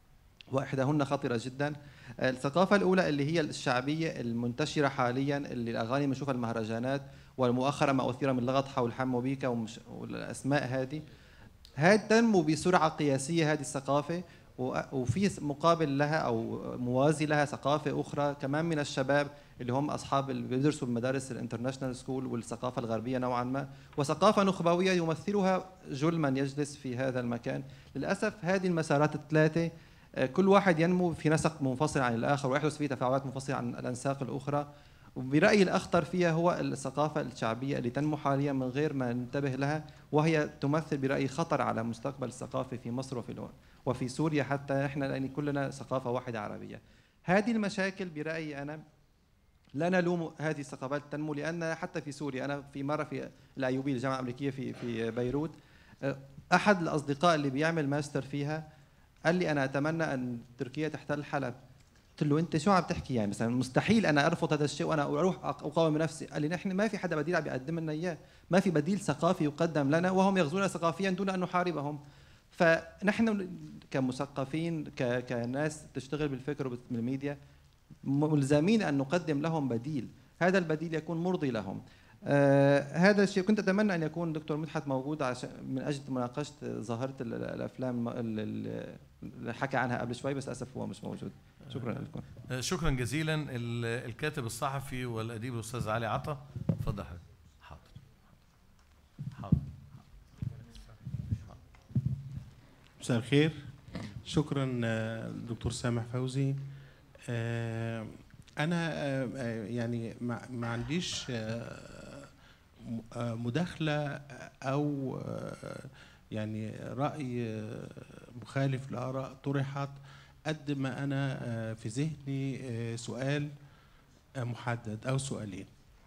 واحداهن خطيره جدا الثقافه الاولى اللي هي الشعبيه المنتشره حاليا اللي الاغاني بنشوفها المهرجانات ومؤخرا ما اثير من لغط حول حمو بيكا ومش والاسماء هذه هذه تنمو بسرعه قياسيه هذه الثقافه و- وفي مقابل لها او موازي لها ثقافه اخرى كمان من الشباب اللي هم اصحاب اللي بيدرسوا المدارس الانترناشونال سكول والثقافه الغربيه نوعا ما وثقافه نخبويه يمثلها جل من يجلس في هذا المكان للاسف هذه المسارات الثلاثه آه، كل واحد ينمو في نسق منفصل عن الاخر ويحدث فيه تفاعلات منفصله عن الانساق الاخرى وبرايي الاخطر فيها هو الثقافه الشعبيه اللي تنمو حاليا من غير ما ننتبه لها وهي تمثل برايي خطر على مستقبل الثقافه في مصر وفي الو- وفي سوريا حتى احنا لان كلنا ثقافه واحده عربيه. هذه المشاكل برايي انا لا نلوم هذه الثقافات تنمو لان حتى في سوريا انا في مره في الايوبي الجامعه الامريكيه في في بيروت أه، احد الاصدقاء اللي بيعمل ماستر فيها قال لي انا اتمنى ان تركيا تحتل حلب قلت له انت شو عم تحكي يعني مثلا مستحيل انا ارفض هذا الشيء وانا اروح أق- اقاوم بنفسي قال لي نحن ما في حدا بديل عم يقدم لنا اياه ما في بديل ثقافي يقدم لنا وهم يغزونا ثقافيا دون ان نحاربهم فنحن كمثقفين ك- كناس تشتغل بالفكر وبالميديا ملزمين ان نقدم لهم بديل هذا البديل يكون مرضي لهم آه هذا الشيء كنت اتمنى ان يكون دكتور مدحت موجود عشان من اجل مناقشه ظاهره ال- ال- الافلام ال- ال- اللي حكى عنها قبل شوي بس للاسف هو مش موجود شكرا لكم آه، شكرا جزيلا ال- الكاتب الصحفي والاديب الاستاذ علي عطا اتفضل حضرتك حاضر حاضر مساء الخير شكرا آه، دكتور سامح فوزي آه، انا آه، آه، يعني ما ما عنديش آه، م- آه، مداخله او آه، يعني راي آه، مخالف لاراء طرحت قد ما انا آه، في ذهني آه، سؤال آه، محدد او سؤالين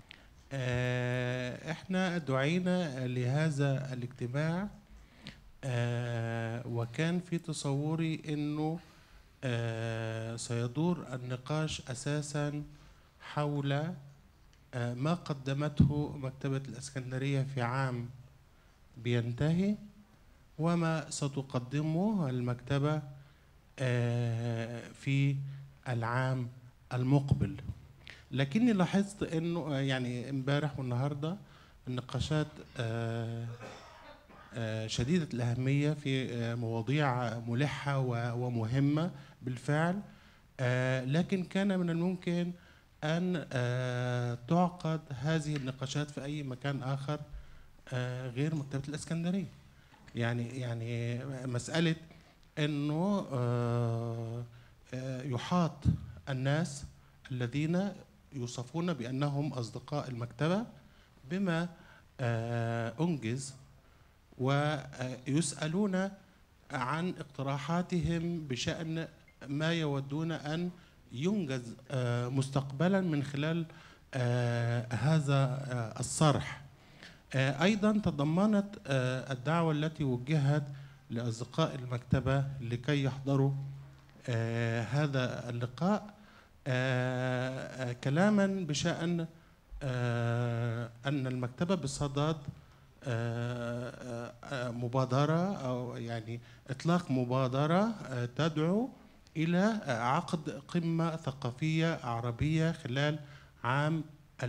آه، احنا دعينا لهذا الاجتماع آه، وكان في تصوري انه آه، سيدور النقاش اساسا حول آه، ما قدمته مكتبة الاسكندرية في عام بينتهي وما ستقدمه المكتبة آه، في العام المقبل لكني لاحظت انه آه، يعني امبارح والنهارده النقاشات آه، آه، شديدة الأهمية في آه، مواضيع ملحة و- ومهمة بالفعل آه، لكن كان من الممكن أن آه، تعقد هذه النقاشات في أي مكان آخر آه، غير مكتبة الإسكندرية يعني يعني مسألة أنه آه، آه، يحاط الناس الذين يوصفون بأنهم أصدقاء المكتبة بما آه، أنجز ويسألون عن اقتراحاتهم بشأن ما يودون أن ينجز آه، مستقبلا من خلال آه، هذا آه، الصرح آه، أيضا تضمنت آه، الدعوة التي وجهت لأصدقاء المكتبة لكي يحضروا آه، هذا اللقاء آه، آه، كلاما بشأن آه، أن المكتبة بصدد آه، آه، مبادرة أو يعني إطلاق مبادرة آه، تدعو إلى عقد قمة ثقافية عربية خلال عام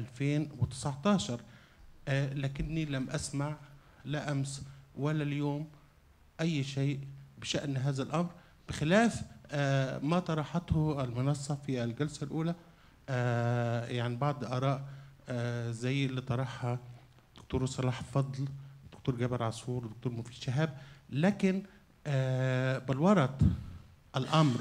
2019 آه، لكني لم أسمع لا أمس ولا اليوم أي شيء بشأن هذا الأمر بخلاف آه، ما طرحته المنصة في الجلسة الأولى آه، يعني بعض آراء آه، زي اللي طرحها دكتور صلاح فضل دكتور جابر عصفور دكتور مفيد شهاب لكن آه، بلورت الأمر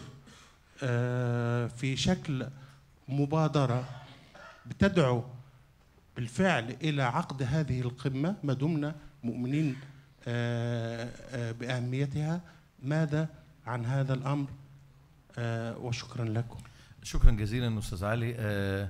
آه، في شكل مبادرة بتدعو بالفعل إلى عقد هذه القمة ما دمنا مؤمنين آه، آه، بأهميتها ماذا عن هذا الأمر آه، وشكرا لكم شكرا جزيلا استاذ علي آه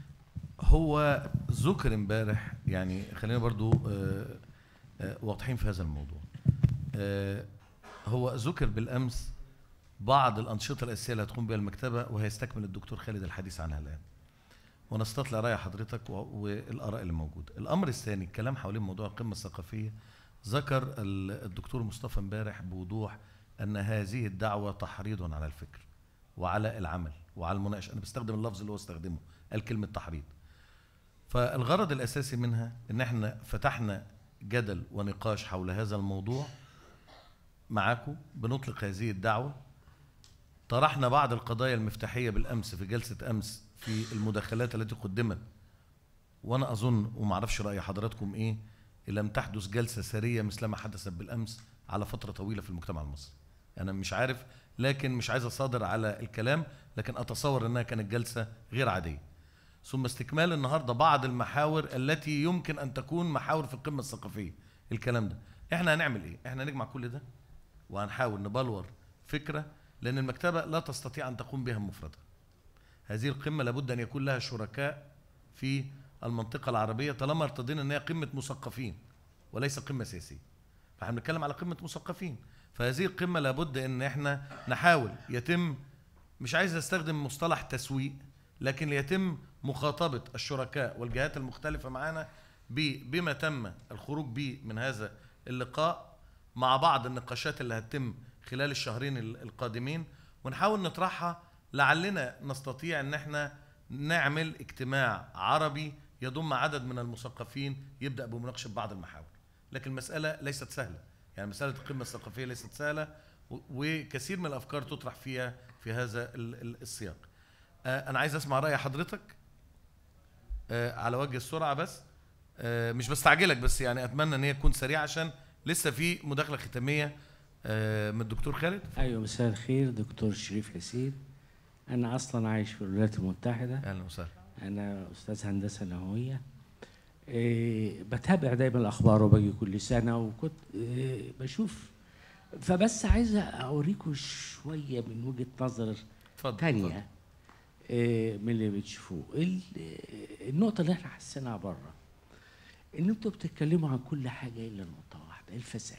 هو ذكر امبارح يعني خلينا برضو آه آه واضحين في هذا الموضوع آه هو ذكر بالامس بعض الانشطه الاساسيه اللي هتقوم بها المكتبه وهيستكمل الدكتور خالد الحديث عنها الان ونستطلع راي حضرتك و- والاراء اللي موجوده الامر الثاني الكلام حوالين موضوع القمه الثقافيه ذكر ال- الدكتور مصطفى امبارح بوضوح ان هذه الدعوه تحريض على الفكر وعلى العمل وعلى المناقشه انا بستخدم اللفظ اللي هو استخدمه قال كلمه تحريض فالغرض الاساسي منها ان احنا فتحنا جدل ونقاش حول هذا الموضوع معاكم بنطلق هذه الدعوه طرحنا بعض القضايا المفتاحيه بالامس في جلسه امس في المداخلات التي قدمت وانا اظن وما اعرفش راي حضراتكم ايه لم تحدث جلسه سريه مثل ما حدثت بالامس على فتره طويله في المجتمع المصري انا مش عارف لكن مش عايز اصادر على الكلام لكن اتصور انها كانت جلسه غير عاديه ثم استكمال النهارده بعض المحاور التي يمكن ان تكون محاور في القمه الثقافيه الكلام ده احنا هنعمل ايه احنا نجمع كل ده وهنحاول نبلور فكره لان المكتبه لا تستطيع ان تقوم بها مفردة هذه القمه لابد ان يكون لها شركاء في المنطقه العربيه طالما ارتضينا ان هي قمه مثقفين وليس قمه سياسيه فاحنا بنتكلم على قمه مثقفين فهذه القمه لابد ان احنا نحاول يتم مش عايز استخدم مصطلح تسويق لكن يتم مخاطبه الشركاء والجهات المختلفه معانا ب- بما تم الخروج به من هذا اللقاء مع بعض النقاشات اللي هتتم خلال الشهرين ال- القادمين ونحاول نطرحها لعلنا نستطيع ان احنا نعمل اجتماع عربي يضم عدد من المثقفين يبدا بمناقشه بعض المحاور لكن المساله ليست سهله يعني مساله القمه الثقافيه ليست سهله و- وكثير من الافكار تطرح فيها في هذا ال- ال- السياق آه، انا عايز اسمع راي حضرتك آه، على وجه السرعه بس آه، مش بستعجلك بس يعني اتمنى ان هي تكون سريعه عشان لسه في مداخله ختاميه آه، من الدكتور خالد ايوه مساء الخير دكتور شريف حسين انا اصلا عايش في الولايات المتحده اهلا وسهلا انا استاذ هندسه نوويه إيه بتابع دايما الاخبار وباجي كل سنه وكنت إيه بشوف فبس عايز اوريكم شويه من وجهه نظر اتفضل تانية إيه من اللي بتشوفوه ال- النقطه اللي احنا حاسينها بره ان انتوا بتتكلموا عن كل حاجه الا نقطه واحده الفساد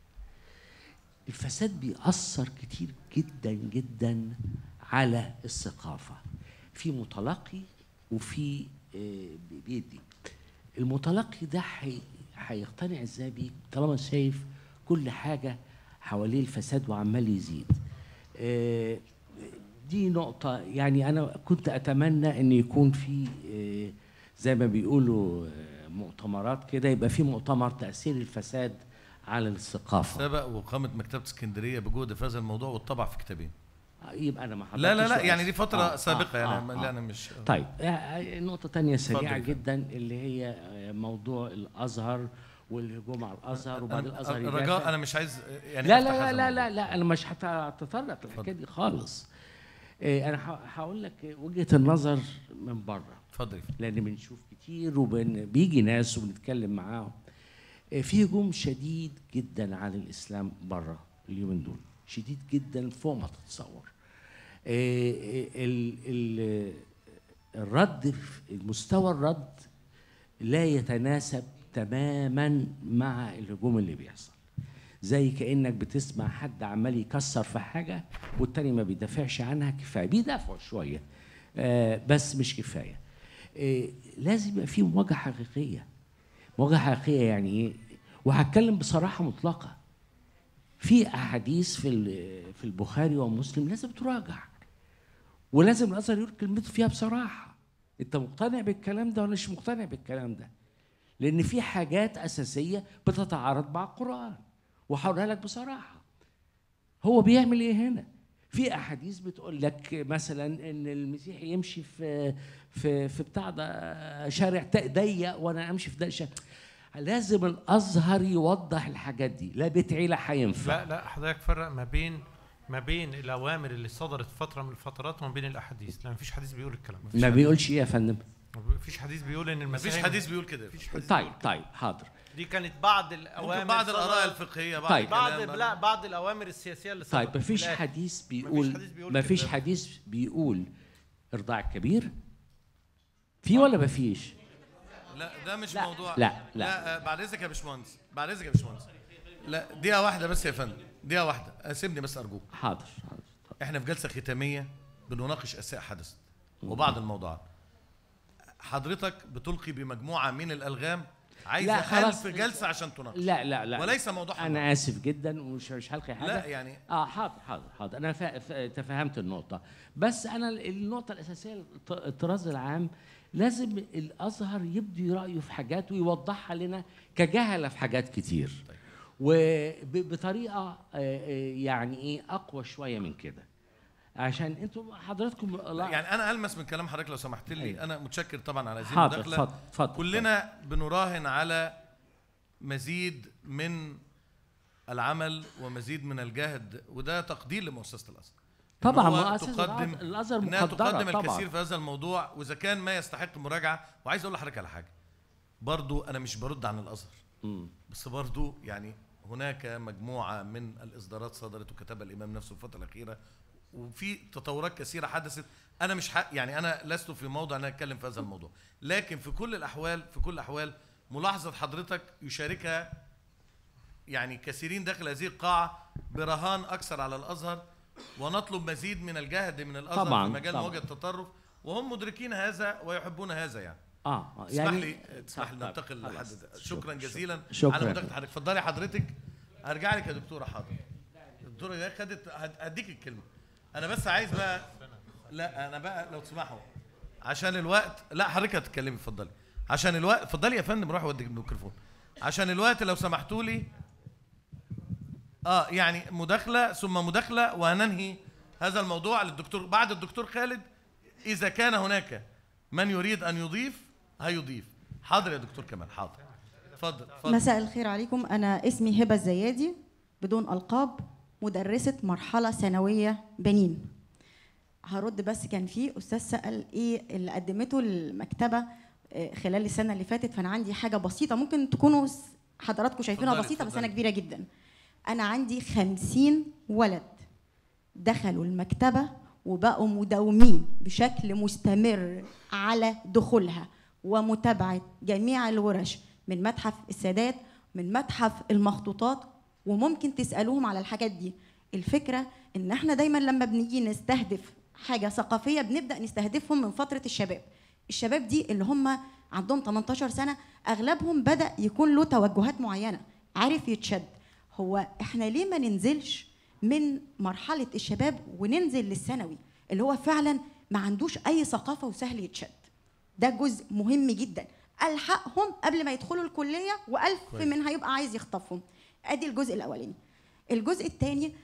الفساد بيأثر كتير جدا جدا على الثقافة في متلقي وفي آه، بيدي المتلقي ده حي- هيقتنع ازاي بيه طالما شايف كل حاجة حواليه الفساد وعمال يزيد آه، دي نقطة يعني أنا كنت أتمنى إن يكون في آه، زي ما بيقولوا آه، مؤتمرات كده يبقى في مؤتمر تأثير الفساد على الثقافة سبق وقامت مكتبه اسكندريه بجهد في هذا الموضوع والطبع في كتابين يبقى انا ما لا لا حضرتش لا وقت. يعني دي فتره سابقه يعني لا انا مش طيب آه، نقطة تانية سريعة اتفضل. جدا اللي هي آه، موضوع الأزهر والهجوم على الأزهر وبعد أنا- الأزهر الرجاء يدافع. أنا مش عايز يعني لا أفتح لا هذا لا لا الموضوع. لا, لا أنا مش هتطرق للحكاية دي خالص آه، أنا ه- هقول لك وجهة النظر من بره اتفضل لأن بنشوف كتير وبيجي ناس وبنتكلم معاهم آه، في هجوم شديد جدا على الإسلام بره اليومين دول شديد جدا فوق ما تتصور آه، آه، ال- ال- الرد في- مستوى الرد لا يتناسب تماما مع الهجوم اللي بيحصل زي كانك بتسمع حد عمال يكسر في حاجه والتاني ما بيدافعش عنها كفايه بيدافعوا شويه آه بس مش كفايه آه، لازم يبقى في مواجهه حقيقيه مواجهه حقيقيه يعني ايه وهتكلم بصراحه مطلقه في احاديث في ال- في البخاري ومسلم لازم تراجع ولازم الازهر يقول كلمته فيها بصراحه انت مقتنع بالكلام ده ولا مش مقتنع بالكلام ده لان في حاجات اساسيه بتتعارض مع القران وهقولها لك بصراحه هو بيعمل ايه هنا في احاديث بتقول لك مثلا ان المسيح يمشي في في في بتاع ده شارع ضيق وانا امشي في ده شارع لازم الازهر يوضح الحاجات دي لا بيت عيله هينفع لا لا حضرتك فرق ما بين ما بين الاوامر اللي صدرت فتره من الفترات وما بين الاحاديث لا مفيش حديث بيقول الكلام ده. ما بيقولش ايه يا فندم مفيش حديث بيقول ان المسيح مفيش حديث بيقول كده مفيش حديث طيب طيب حاضر دي كانت بعض الاوامر بعض صدرت- الآراء الفقهية، بعض طيب. بعض الكلام. لا بعض الاوامر السياسيه اللي طيب صدرت مفيش في الآخر. حديث بيقول حديث بيقول مفيش كده. حديث بيقول ارضاع الكبير في ولا مفيش لا ده مش موضوع لا، لا. لا آه، بعد اذنك يا باشمهندس بعد اذنك يا باشمهندس لا دقيقه واحده بس يا فندم دقيقه واحده آه، سيبني بس ارجوك حاضر حاضر احنا في جلسه ختاميه بنناقش اشياء حدثت وبعض الموضوعات حضرتك بتلقي بمجموعه من الالغام عايز لا، خلاص. ألف جلسه عشان تناقش لا لا لا وليس موضوع انا اسف جدا ومش مش هلقي حاجه لا، يعني- اه حاضر حاضر حاضر انا فا- فا- تفهمت النقطه بس انا ال- النقطه الاساسيه الط- الطراز العام لازم الازهر يبدي رايه في حاجات ويوضحها لنا كجهله في حاجات كتير وبطريقه يعني ايه اقوى شويه من كده عشان انتوا حضراتكم يعني انا المس من كلام حضرتك لو سمحت لي أيوة. انا متشكر طبعا على هذه حاضر، المداخله اتفضل، اتفضل، كلنا بنراهن على مزيد من العمل ومزيد من الجهد وده تقدير لمؤسسه الازهر إن طبعاً، هو مؤسسة تقدم الأز- الأزهر انها مقدرة تقدم طبعاً. الكثير في هذا الموضوع واذا كان ما يستحق مراجعه وعايز اقول لحضرتك على حاجه برضو انا مش برد عن الازهر بس برضو يعني هناك مجموعه من الاصدارات صدرت وكتبها الامام نفسه في الفتره الاخيره وفي تطورات كثيره حدثت انا مش حق يعني انا لست في موضع ان أنا اتكلم في هذا الموضوع لكن في كل الاحوال في كل الاحوال ملاحظه حضرتك يشاركها يعني كثيرين داخل هذه القاعه برهان اكثر على الازهر ونطلب مزيد من الجهد من الازهر طبعاً، في مجال طبعاً. مواجهه التطرف وهم مدركين هذا ويحبون هذا يعني اه آه، اسمح يعني- لي تسمح لي طب- ننتقل خلاص. لحد ده. شكراً، شكرا جزيلا شكراً. على مداخله حضرتك اتفضلي حضرتك هرجع لك يا دكتوره حاضر الدكتوره جايه خدت هد- هديك الكلمه انا بس عايز بقى لا انا بقى لو تسمحوا عشان الوقت لا حضرتك هتتكلمي اتفضلي عشان الوقت اتفضلي يا فندم روح ودي الميكروفون عشان الوقت لو سمحتوا لي اه يعني مداخله ثم مداخله وهننهي هذا الموضوع للدكتور بعد الدكتور خالد اذا كان هناك من يريد ان يضيف هيضيف حاضر يا دكتور كمال حاضر اتفضل اتفضل مساء الخير عليكم أنا اسمي هبة الزيادي بدون ألقاب مدرسة مرحلة ثانوية بنين هرد بس كان في أستاذ سأل إيه اللي قدمته المكتبة آه، خلال السنة اللي فاتت فأنا عندي حاجة بسيطة ممكن تكونوا س- حضراتكم شايفينها اتفضلي، بسيطة بس اتفضلي. أنا كبيرة جدا أنا عندي خمسين ولد دخلوا المكتبة وبقوا مداومين بشكل مستمر على دخولها ومتابعة جميع الورش من متحف السادات من متحف المخطوطات وممكن تسألوهم على الحاجات دي الفكرة إن احنا دايما لما بنيجي نستهدف حاجة ثقافية بنبدأ نستهدفهم من فترة الشباب الشباب دي اللي هم عندهم 18 سنة أغلبهم بدأ يكون له توجهات معينة عارف يتشد هو احنا ليه ما ننزلش من مرحلة الشباب وننزل للثانوي اللي هو فعلا ما عندوش أي ثقافة وسهل يتشد ده جزء مهم جدا ألحقهم قبل ما يدخلوا الكلية وألف كويس. من هيبقى عايز يخطفهم أدي الجزء الأولاني الجزء الثاني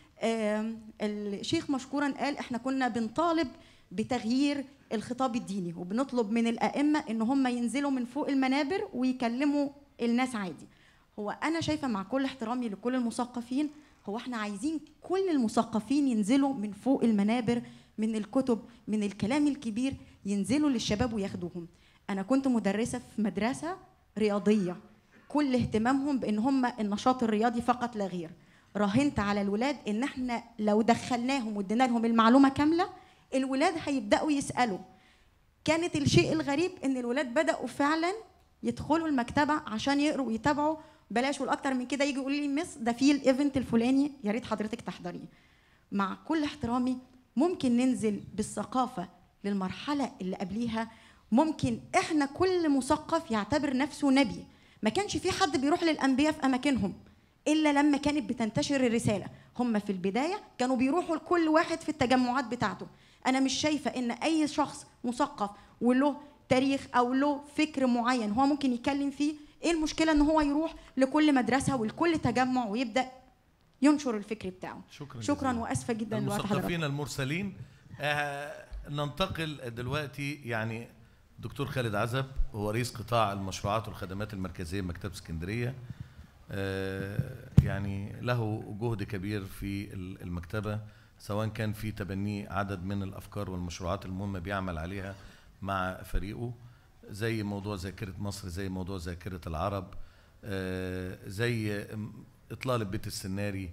الشيخ مشكورا قال احنا كنا بنطالب بتغيير الخطاب الديني وبنطلب من الأئمة إن هم ينزلوا من فوق المنابر ويكلموا الناس عادي هو أنا شايفة مع كل احترامي لكل المثقفين هو احنا عايزين كل المثقفين ينزلوا من فوق المنابر من الكتب من الكلام الكبير ينزلوا للشباب وياخدوهم أنا كنت مدرسة في مدرسة رياضية كل اهتمامهم بان هم النشاط الرياضي فقط لا غير راهنت على الولاد ان احنا لو دخلناهم وادينا لهم المعلومه كامله الولاد هيبداوا يسالوا كانت الشيء الغريب ان الولاد بداوا فعلا يدخلوا المكتبه عشان يقروا ويتابعوا بلاش والاكتر من كده يجي يقول لي مس ده في الايفنت الفلاني يا ريت حضرتك تحضريه مع كل احترامي ممكن ننزل بالثقافه للمرحله اللي قبليها ممكن احنا كل مثقف يعتبر نفسه نبي ما كانش في حد بيروح للانبياء في اماكنهم الا لما كانت بتنتشر الرساله هم في البدايه كانوا بيروحوا لكل واحد في التجمعات بتاعته انا مش شايفه ان اي شخص مثقف وله تاريخ او له فكر معين هو ممكن يتكلم فيه ايه المشكله ان هو يروح لكل مدرسه ولكل تجمع ويبدا ينشر الفكر بتاعه شكرا شكرا جزيلا. واسفه جدا لوقت حضرتك المثقفين المرسلين آه ننتقل دلوقتي يعني دكتور خالد عزب هو رئيس قطاع المشروعات والخدمات المركزيه مكتبه اسكندريه آه يعني له جهد كبير في ال- المكتبه سواء كان في تبني عدد من الافكار والمشروعات المهمه بيعمل عليها مع فريقه زي موضوع ذاكره مصر زي موضوع ذاكره العرب آه زي اطلال البيت السناري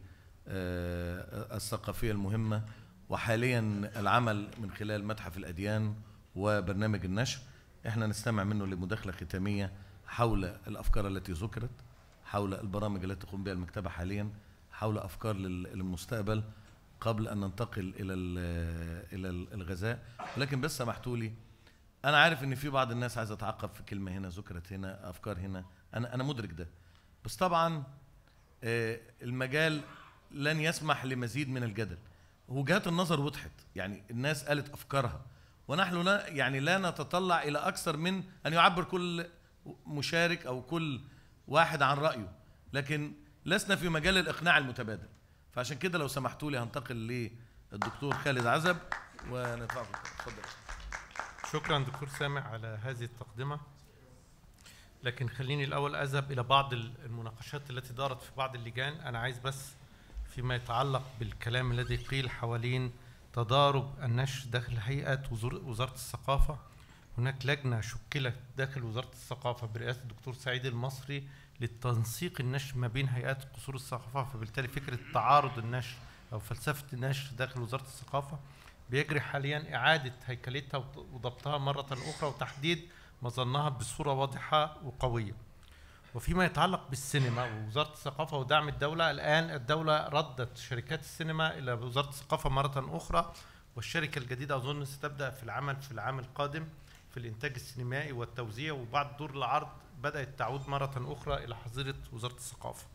آه، الثقافية المهمة وحاليا العمل من خلال متحف الأديان وبرنامج النشر احنا نستمع منه لمداخلة ختامية حول الأفكار التي ذكرت حول البرامج التي تقوم بها المكتبة حاليا حول أفكار لل- للمستقبل قبل أن ننتقل إلى ال- إلى ال- الغذاء ولكن بس سمحتوا لي أنا عارف إن في بعض الناس عايزة تعقب في كلمة هنا ذكرت هنا أفكار هنا أنا أنا مدرك ده بس طبعا آه، المجال لن يسمح لمزيد من الجدل وجهات النظر وضحت يعني الناس قالت افكارها ونحن لا يعني لا نتطلع الى اكثر من ان يعبر كل مشارك او كل واحد عن رايه لكن لسنا في مجال الاقناع المتبادل فعشان كده لو سمحتوا لي هنتقل للدكتور خالد عزب ونتفاعل اتفضل شكرا دكتور سامع على هذه التقدمة لكن خليني الأول أذهب إلى بعض المناقشات التي دارت في بعض اللجان أنا عايز بس فيما يتعلق بالكلام الذي قيل حوالين تضارب النشر داخل هيئة وزر- وزارة الثقافة هناك لجنة شكلت داخل وزارة الثقافة برئاسة الدكتور سعيد المصري لتنسيق النشر ما بين هيئات قصور الثقافة فبالتالي فكرة تعارض النشر أو فلسفة النشر داخل وزارة الثقافة بيجري حاليا إعادة هيكلتها وط- وضبطها مرة أخرى وتحديد مظنها بصورة واضحة وقوية وفيما يتعلق بالسينما ووزارة الثقافة ودعم الدولة الآن الدولة ردت شركات السينما إلى وزارة الثقافة مرة أخرى والشركة الجديدة أظن ستبدأ في العمل في العام القادم في الإنتاج السينمائي والتوزيع وبعد دور العرض بدأت تعود مرة أخرى إلى حظيرة وزارة الثقافة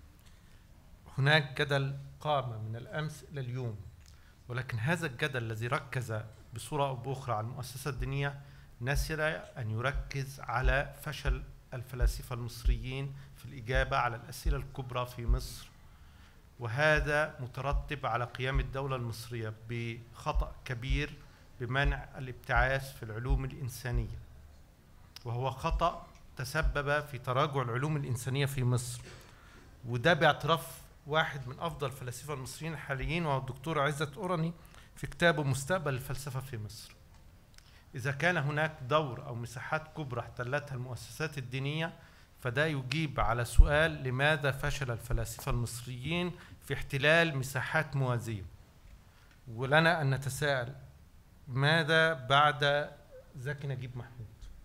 هناك جدل قام من الأمس إلى اليوم ولكن هذا الجدل الذي ركز بصورة أو بأخرى على المؤسسة الدينية نسي أن يركز على فشل الفلاسفة المصريين في الإجابة على الأسئلة الكبرى في مصر وهذا مترتب على قيام الدولة المصرية بخطأ كبير بمنع الابتعاث في العلوم الإنسانية وهو خطأ تسبب في تراجع العلوم الإنسانية في مصر وده باعتراف واحد من أفضل الفلاسفة المصريين الحاليين وهو الدكتور عزت أوراني في كتابه مستقبل الفلسفة في مصر إذا كان هناك دور أو مساحات كبرى احتلتها المؤسسات الدينية فده يجيب على سؤال لماذا فشل الفلاسفة المصريين في احتلال مساحات موازية ولنا أن نتساءل ماذا بعد زكي نجيب محمود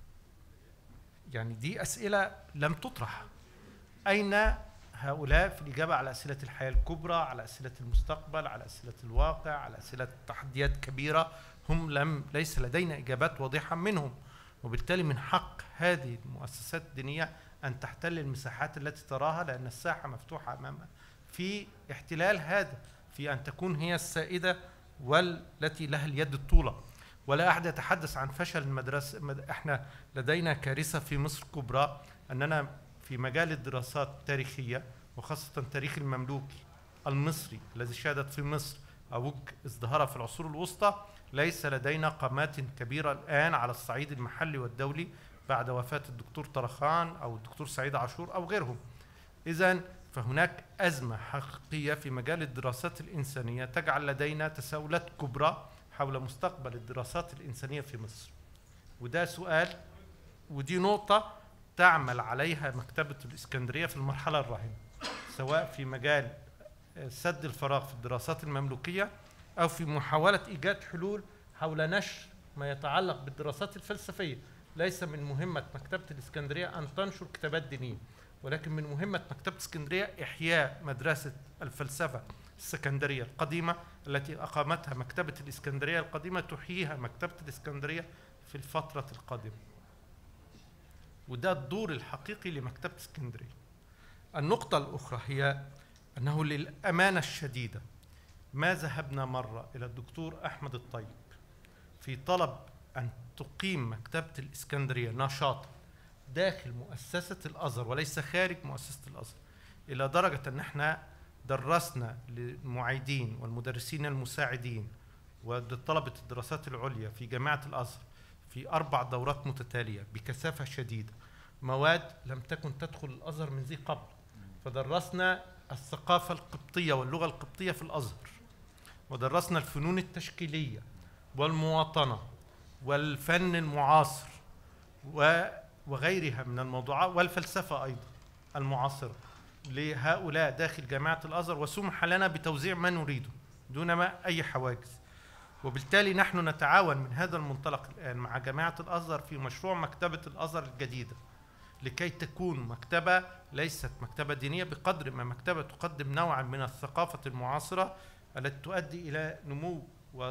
يعني دي أسئلة لم تطرح أين هؤلاء في الإجابة على أسئلة الحياة الكبرى على أسئلة المستقبل على أسئلة الواقع على أسئلة تحديات كبيرة هم لم ليس لدينا إجابات واضحة منهم وبالتالي من حق هذه المؤسسات الدينية أن تحتل المساحات التي تراها لأن الساحة مفتوحة أمامها في احتلال هذا في أن تكون هي السائدة والتي لها اليد الطولى ولا أحد يتحدث عن فشل المدرسة مد- احنا لدينا كارثة في مصر كبرى أننا في مجال الدراسات التاريخية وخاصة التاريخ المملوكي المصري الذي شهدت في مصر أوج ازدهارها في العصور الوسطى ليس لدينا قامات كبيرة الآن على الصعيد المحلي والدولي بعد وفاة الدكتور طرخان أو الدكتور سعيد عاشور أو غيرهم إذا فهناك أزمة حقيقية في مجال الدراسات الإنسانية تجعل لدينا تساؤلات كبرى حول مستقبل الدراسات الإنسانية في مصر وده سؤال ودي نقطة تعمل عليها مكتبة الإسكندرية في المرحلة الراهنة سواء في مجال سد الفراغ في الدراسات المملوكية أو في محاولة إيجاد حلول حول نشر ما يتعلق بالدراسات الفلسفية ليس من مهمة مكتبة الإسكندرية أن تنشر كتابات دينية ولكن من مهمة مكتبة اسكندرية إحياء مدرسة الفلسفة السكندرية القديمة التي أقامتها مكتبة الإسكندرية القديمة تحييها مكتبة الإسكندرية في الفترة القادمة وده الدور الحقيقي لمكتبة اسكندرية النقطة الأخرى هي أنه للأمانة الشديدة ما ذهبنا مرة إلى الدكتور أحمد الطيب في طلب أن تقيم مكتبة الإسكندرية نشاطا داخل مؤسسة الأزهر وليس خارج مؤسسة الأزهر إلى درجة أن احنا درسنا للمعيدين والمدرسين المساعدين وطلبة الدراسات العليا في جامعة الأزهر في أربع دورات متتالية بكثافة شديدة مواد لم تكن تدخل الأزهر من ذي قبل فدرسنا الثقافة القبطية واللغة القبطية في الأزهر ودرسنا الفنون التشكيلية والمواطنة والفن المعاصر و- وغيرها من الموضوعات والفلسفة أيضا المعاصرة لهؤلاء داخل جامعة الأزهر وسمح لنا بتوزيع ما نريده دون ما أي حواجز وبالتالي نحن نتعاون من هذا المنطلق الآن مع جامعة الأزهر في مشروع مكتبة الأزهر الجديدة لكي تكون مكتبة ليست مكتبة دينية بقدر ما مكتبة تقدم نوعا من الثقافة المعاصرة التي تؤدي إلى نمو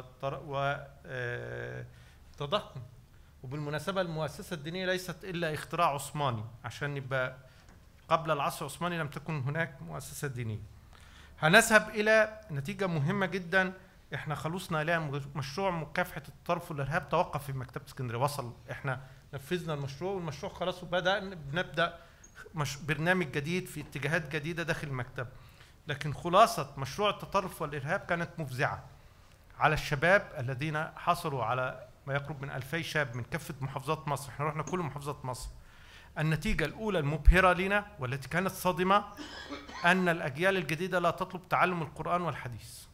وتضخم وبالمناسبة المؤسسة الدينية ليست إلا اختراع عثماني عشان نبقى قبل العصر العثماني لم تكن هناك مؤسسة دينية هنذهب إلى نتيجة مهمة جدا احنا خلصنا إليها مشروع مكافحة التطرف والإرهاب توقف في مكتبة اسكندرية وصل احنا نفذنا المشروع والمشروع خلاص وبدأ بنبدأ مش برنامج جديد في اتجاهات جديدة داخل المكتبة لكن خلاصة مشروع التطرف والإرهاب كانت مفزعة على الشباب الذين حصلوا على ما يقرب من 2000 شاب من كافة محافظات مصر احنا رحنا كل محافظات مصر النتيجة الأولى المبهرة لنا والتي كانت صادمة أن الأجيال الجديدة لا تطلب تعلم القرآن والحديث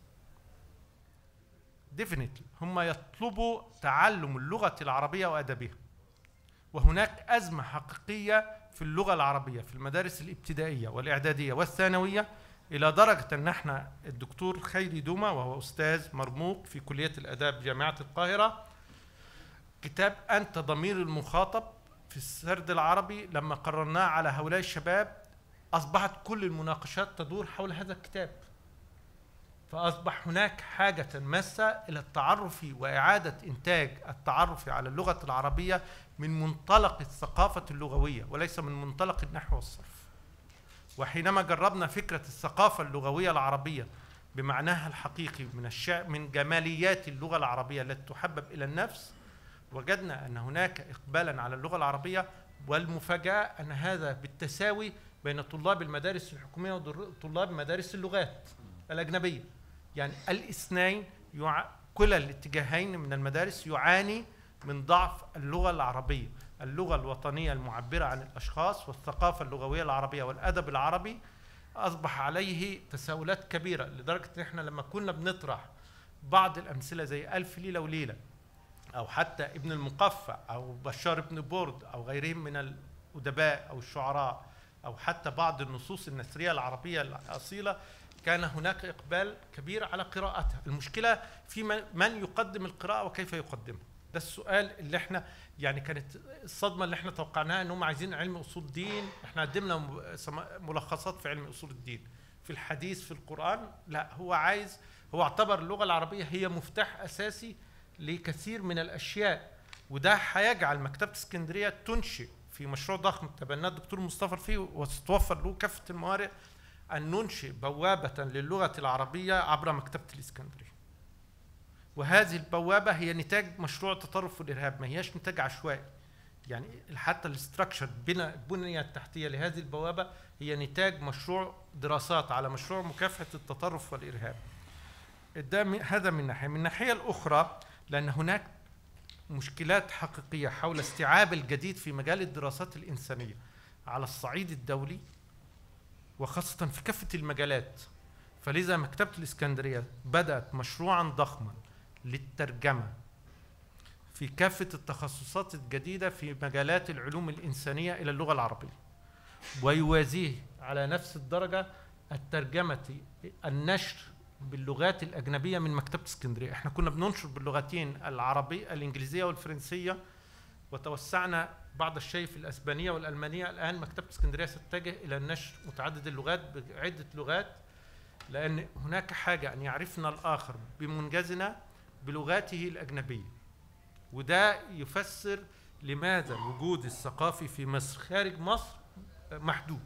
definitely هم يطلبوا تعلم اللغة العربية وأدبها وهناك أزمة حقيقية في اللغة العربية في المدارس الابتدائية والإعدادية والثانوية إلى درجة أن احنا الدكتور خيري دوما وهو أستاذ مرموق في كلية الآداب جامعة القاهرة كتاب أنت ضمير المخاطب في السرد العربي لما قررناه على هؤلاء الشباب أصبحت كل المناقشات تدور حول هذا الكتاب فأصبح هناك حاجة ماسة إلى التعرف وإعادة إنتاج التعرف على اللغة العربية من منطلق الثقافة اللغوية وليس من منطلق النحو والصرف وحينما جربنا فكرة الثقافة اللغوية العربية بمعناها الحقيقي من الشعر من جماليات اللغة العربية التي تحبب إلى النفس وجدنا أن هناك إقبالا على اللغة العربية والمفاجأة أن هذا بالتساوي بين طلاب المدارس الحكومية وطلاب مدارس اللغات الأجنبية يعني الاثنين يع... كلا الاتجاهين من المدارس يعاني من ضعف اللغة العربية اللغة الوطنية المعبرة عن الأشخاص والثقافة اللغوية العربية والأدب العربي أصبح عليه تساؤلات كبيرة لدرجة إن إحنا لما كنا بنطرح بعض الأمثلة زي ألف ليلة وليلة أو حتى ابن المقفع أو بشار بن برد أو غيرهم من الأدباء أو الشعراء أو حتى بعض النصوص النثرية العربية الأصيلة كان هناك إقبال كبير على قراءتها المشكلة في من يقدم القراءة وكيف يقدمها ده السؤال اللي احنا يعني كانت الصدمه اللي احنا توقعناها ان هم عايزين علم اصول الدين احنا قدمنا ملخصات في علم اصول الدين في الحديث في القران لا هو عايز هو اعتبر اللغه العربيه هي مفتاح اساسي لكثير من الاشياء وده هيجعل مكتبه اسكندريه تنشئ في مشروع ضخم تبناه الدكتور مصطفى فيه وتتوفر له كافه الموارد ان ننشئ بوابه للغه العربيه عبر مكتبه الاسكندريه وهذه البوابة هي نتاج مشروع التطرف والإرهاب ما هياش نتاج عشوائي يعني حتى الاستراكشر بنى البنية التحتية لهذه البوابة هي نتاج مشروع دراسات على مشروع مكافحة التطرف والإرهاب ده هذا من ناحية من الناحية الأخرى لأن هناك مشكلات حقيقية حول استيعاب الجديد في مجال الدراسات الإنسانية على الصعيد الدولي وخاصة في كافة المجالات فلذا مكتبة الإسكندرية بدأت مشروعا ضخما للترجمة في كافة التخصصات الجديدة في مجالات العلوم الإنسانية إلى اللغة العربية ويوازيه على نفس الدرجة الترجمة النشر باللغات الأجنبية من مكتبة اسكندرية احنا كنا بننشر باللغتين العربية الإنجليزية والفرنسية وتوسعنا بعض الشيء في الأسبانية والألمانية الآن مكتبة اسكندرية ستتجه إلى النشر متعدد اللغات بعدة لغات لأن هناك حاجة أن يعرفنا الآخر بمنجزنا بلغاته الأجنبية وده يفسر لماذا الوجود الثقافي في مصر خارج مصر محدود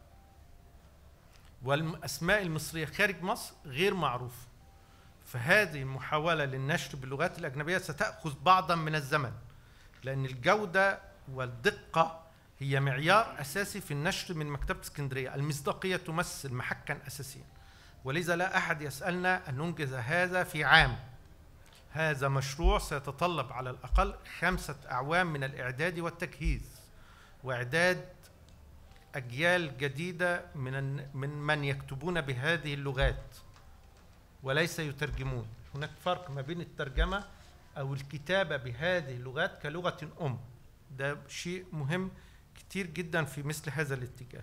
والأسماء المصرية خارج مصر غير معروفة فهذه المحاولة للنشر باللغات الأجنبية ستأخذ بعضا من الزمن لأن الجودة والدقة هي معيار أساسي في النشر من مكتبة اسكندرية المصداقية تمثل محكا أساسيا ولذا لا أحد يسألنا أن ننجز هذا في عام هذا مشروع سيتطلب على الأقل خمسة أعوام من الإعداد والتجهيز وإعداد أجيال جديدة من من من يكتبون بهذه اللغات وليس يترجمون هناك فرق ما بين الترجمة أو الكتابة بهذه اللغات كلغة أم ده شيء مهم كتير جدا في مثل هذا الاتجاه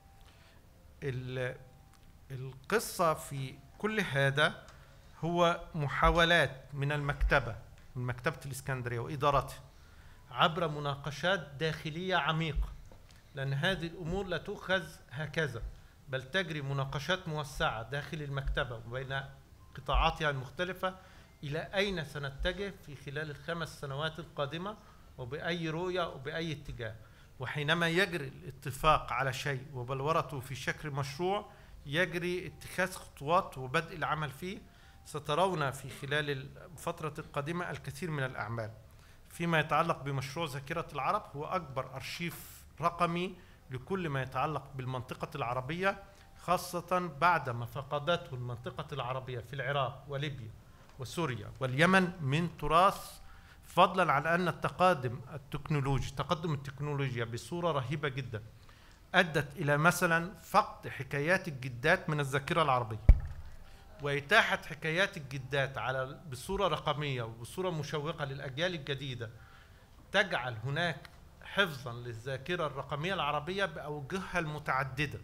ال- القصة في كل هذا هو محاولات من المكتبة من مكتبة الإسكندرية وإدارتها عبر مناقشات داخلية عميقة لأن هذه الأمور لا تؤخذ هكذا بل تجري مناقشات موسعة داخل المكتبة وبين قطاعاتها المختلفة إلى أين سنتجه في خلال الخمس سنوات القادمة وبأي رؤية وبأي اتجاه وحينما يجري الاتفاق على شيء وبلورته في شكل مشروع يجري اتخاذ خطوات وبدء العمل فيه سترون في خلال الفترة القادمة الكثير من الأعمال فيما يتعلق بمشروع ذاكرة العرب هو أكبر أرشيف رقمي لكل ما يتعلق بالمنطقة العربية خاصة بعدما فقدته المنطقة العربية في العراق وليبيا وسوريا واليمن من تراث فضلا عن أن التقادم التكنولوجي تقدم التكنولوجيا بصورة رهيبة جدا أدت إلى مثلا فقد حكايات الجدات من الذاكرة العربية وإتاحة حكايات الجدات على بصورة رقمية وبصورة مشوقة للأجيال الجديدة تجعل هناك حفظا للذاكرة الرقمية العربية بأوجهها المتعددة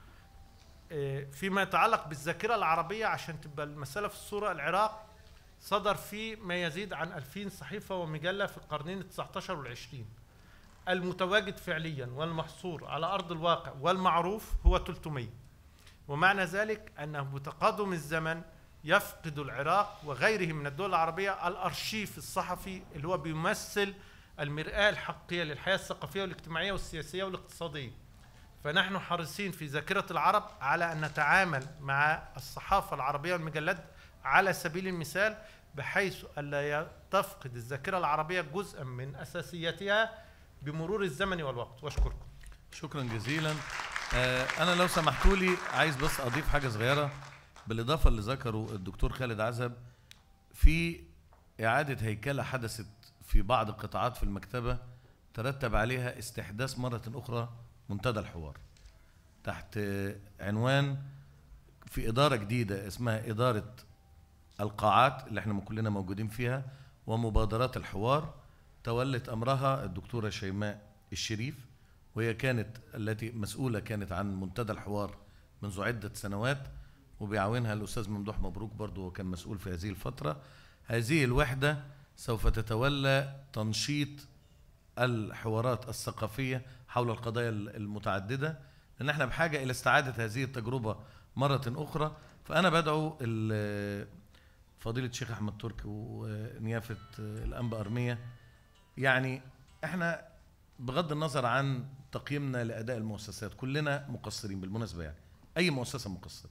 إيه، فيما يتعلق بالذاكرة العربية عشان تبقى المسألة في الصورة العراق صدر فيه ما يزيد عن 2000 صحيفة ومجلة في القرنين ال 19 وال 20 المتواجد فعليا والمحصور على أرض الواقع والمعروف هو 300 ومعنى ذلك أنه بتقادم الزمن يفقد العراق وغيره من الدول العربية الأرشيف الصحفي اللي هو بيمثل المرآة الحقيقية للحياة الثقافية والاجتماعية والسياسية والاقتصادية فنحن حريصين في ذاكرة العرب على أن نتعامل مع الصحافة العربية والمجلات على سبيل المثال بحيث ألا تفقد الذاكرة العربية جزءا من أساسياتها بمرور الزمن والوقت واشكركم شكرا جزيلا آه، انا لو سمحتوا لي عايز بس اضيف حاجه صغيره بالاضافه اللي ذكره الدكتور خالد عزب في اعاده هيكله حدثت في بعض القطاعات في المكتبه ترتب عليها استحداث مره اخرى منتدى الحوار تحت آه، عنوان في اداره جديده اسمها اداره القاعات اللي احنا كلنا موجودين فيها ومبادرات الحوار تولت امرها الدكتوره شيماء الشريف وهي كانت التي مسؤوله كانت عن منتدى الحوار منذ عده سنوات وبيعاونها الاستاذ ممدوح مبروك برضه وكان مسؤول في هذه الفتره هذه الوحده سوف تتولى تنشيط الحوارات الثقافيه حول القضايا المتعدده لان احنا بحاجه الى استعاده هذه التجربه مره اخرى فانا بدعو ال- فضيله الشيخ احمد تركي ونيافه الانبا ارميه يعني احنا بغض النظر عن تقييمنا لاداء المؤسسات كلنا مقصرين بالمناسبه يعني اي مؤسسه مقصره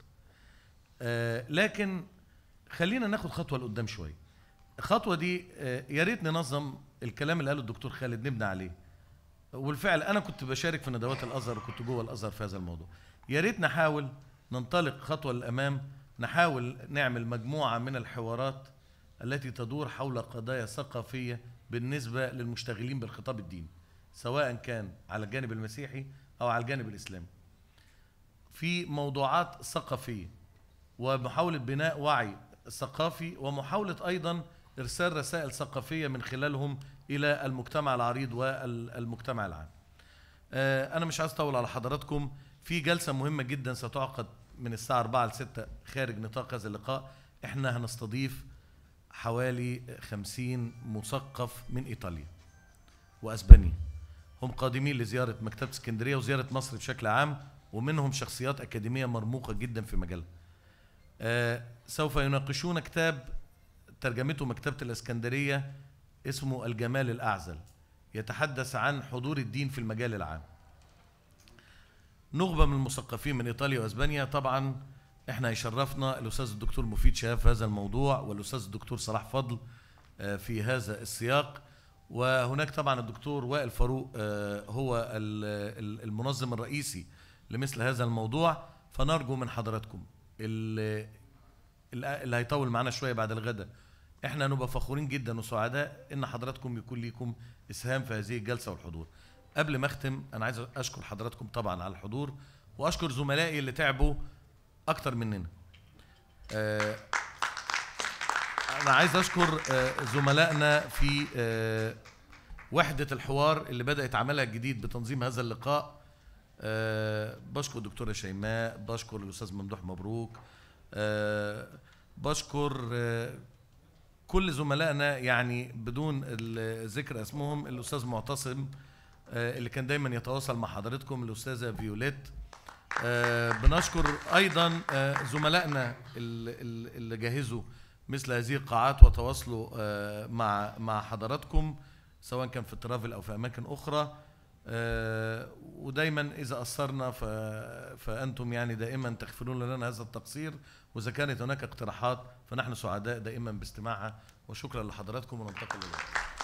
آه لكن خلينا ناخد خطوه لقدام شويه الخطوه دي آه يا ريت ننظم الكلام اللي قاله الدكتور خالد نبني عليه والفعل انا كنت بشارك في ندوات الازهر وكنت جوه الازهر في هذا الموضوع يا ريت نحاول ننطلق خطوه للامام نحاول نعمل مجموعه من الحوارات التي تدور حول قضايا ثقافيه بالنسبه للمشتغلين بالخطاب الديني سواء كان على الجانب المسيحي او على الجانب الاسلامي في موضوعات ثقافيه ومحاوله بناء وعي ثقافي ومحاوله ايضا ارسال رسائل ثقافيه من خلالهم الى المجتمع العريض والمجتمع العام. آه، انا مش عايز اطول على حضراتكم في جلسه مهمه جدا ستعقد من الساعه 4 ل 6 خارج نطاق هذا اللقاء احنا هنستضيف حوالي 50 مثقف من ايطاليا واسبانيا هم قادمين لزياره مكتبه اسكندريه وزياره مصر بشكل عام ومنهم شخصيات اكاديميه مرموقه جدا في مجالها. آه، سوف يناقشون كتاب ترجمته مكتبه الاسكندريه اسمه الجمال الأعزل يتحدث عن حضور الدين في المجال العام نخبة من المثقفين من إيطاليا وأسبانيا طبعا احنا يشرفنا الأستاذ الدكتور مفيد شهاب في هذا الموضوع والأستاذ الدكتور صلاح فضل آه، في هذا السياق وهناك طبعا الدكتور وائل فاروق آه، هو ال- ال- المنظم الرئيسي لمثل هذا الموضوع فنرجو من حضراتكم اللي, اللي هيطول معانا شويه بعد الغداء احنا نبقى فخورين جدا وسعداء ان حضراتكم يكون ليكم اسهام في هذه الجلسه والحضور قبل ما اختم انا عايز اشكر حضراتكم طبعا على الحضور واشكر زملائي اللي تعبوا اكتر مننا آه، انا عايز اشكر آه، زملائنا في آه، وحده الحوار اللي بدات عملها الجديد بتنظيم هذا اللقاء آه، بشكر الدكتوره شيماء بشكر الاستاذ ممدوح مبروك آه، بشكر آه، كل زملائنا يعني بدون ال- ذكر اسمهم الاستاذ معتصم آه، اللي كان دايما يتواصل مع حضرتكم الاستاذه فيوليت آه، بنشكر ايضا آه، زملائنا ال- ال- اللي جهزوا مثل هذه القاعات وتواصلوا آه، مع مع حضراتكم سواء كان في الترافل او في اماكن اخرى آه، ودايما اذا قصرنا ف- فانتم يعني دائما تغفرون لنا هذا التقصير واذا كانت هناك اقتراحات فنحن سعداء دائما باستماعها وشكرا لحضراتكم وننتقل الى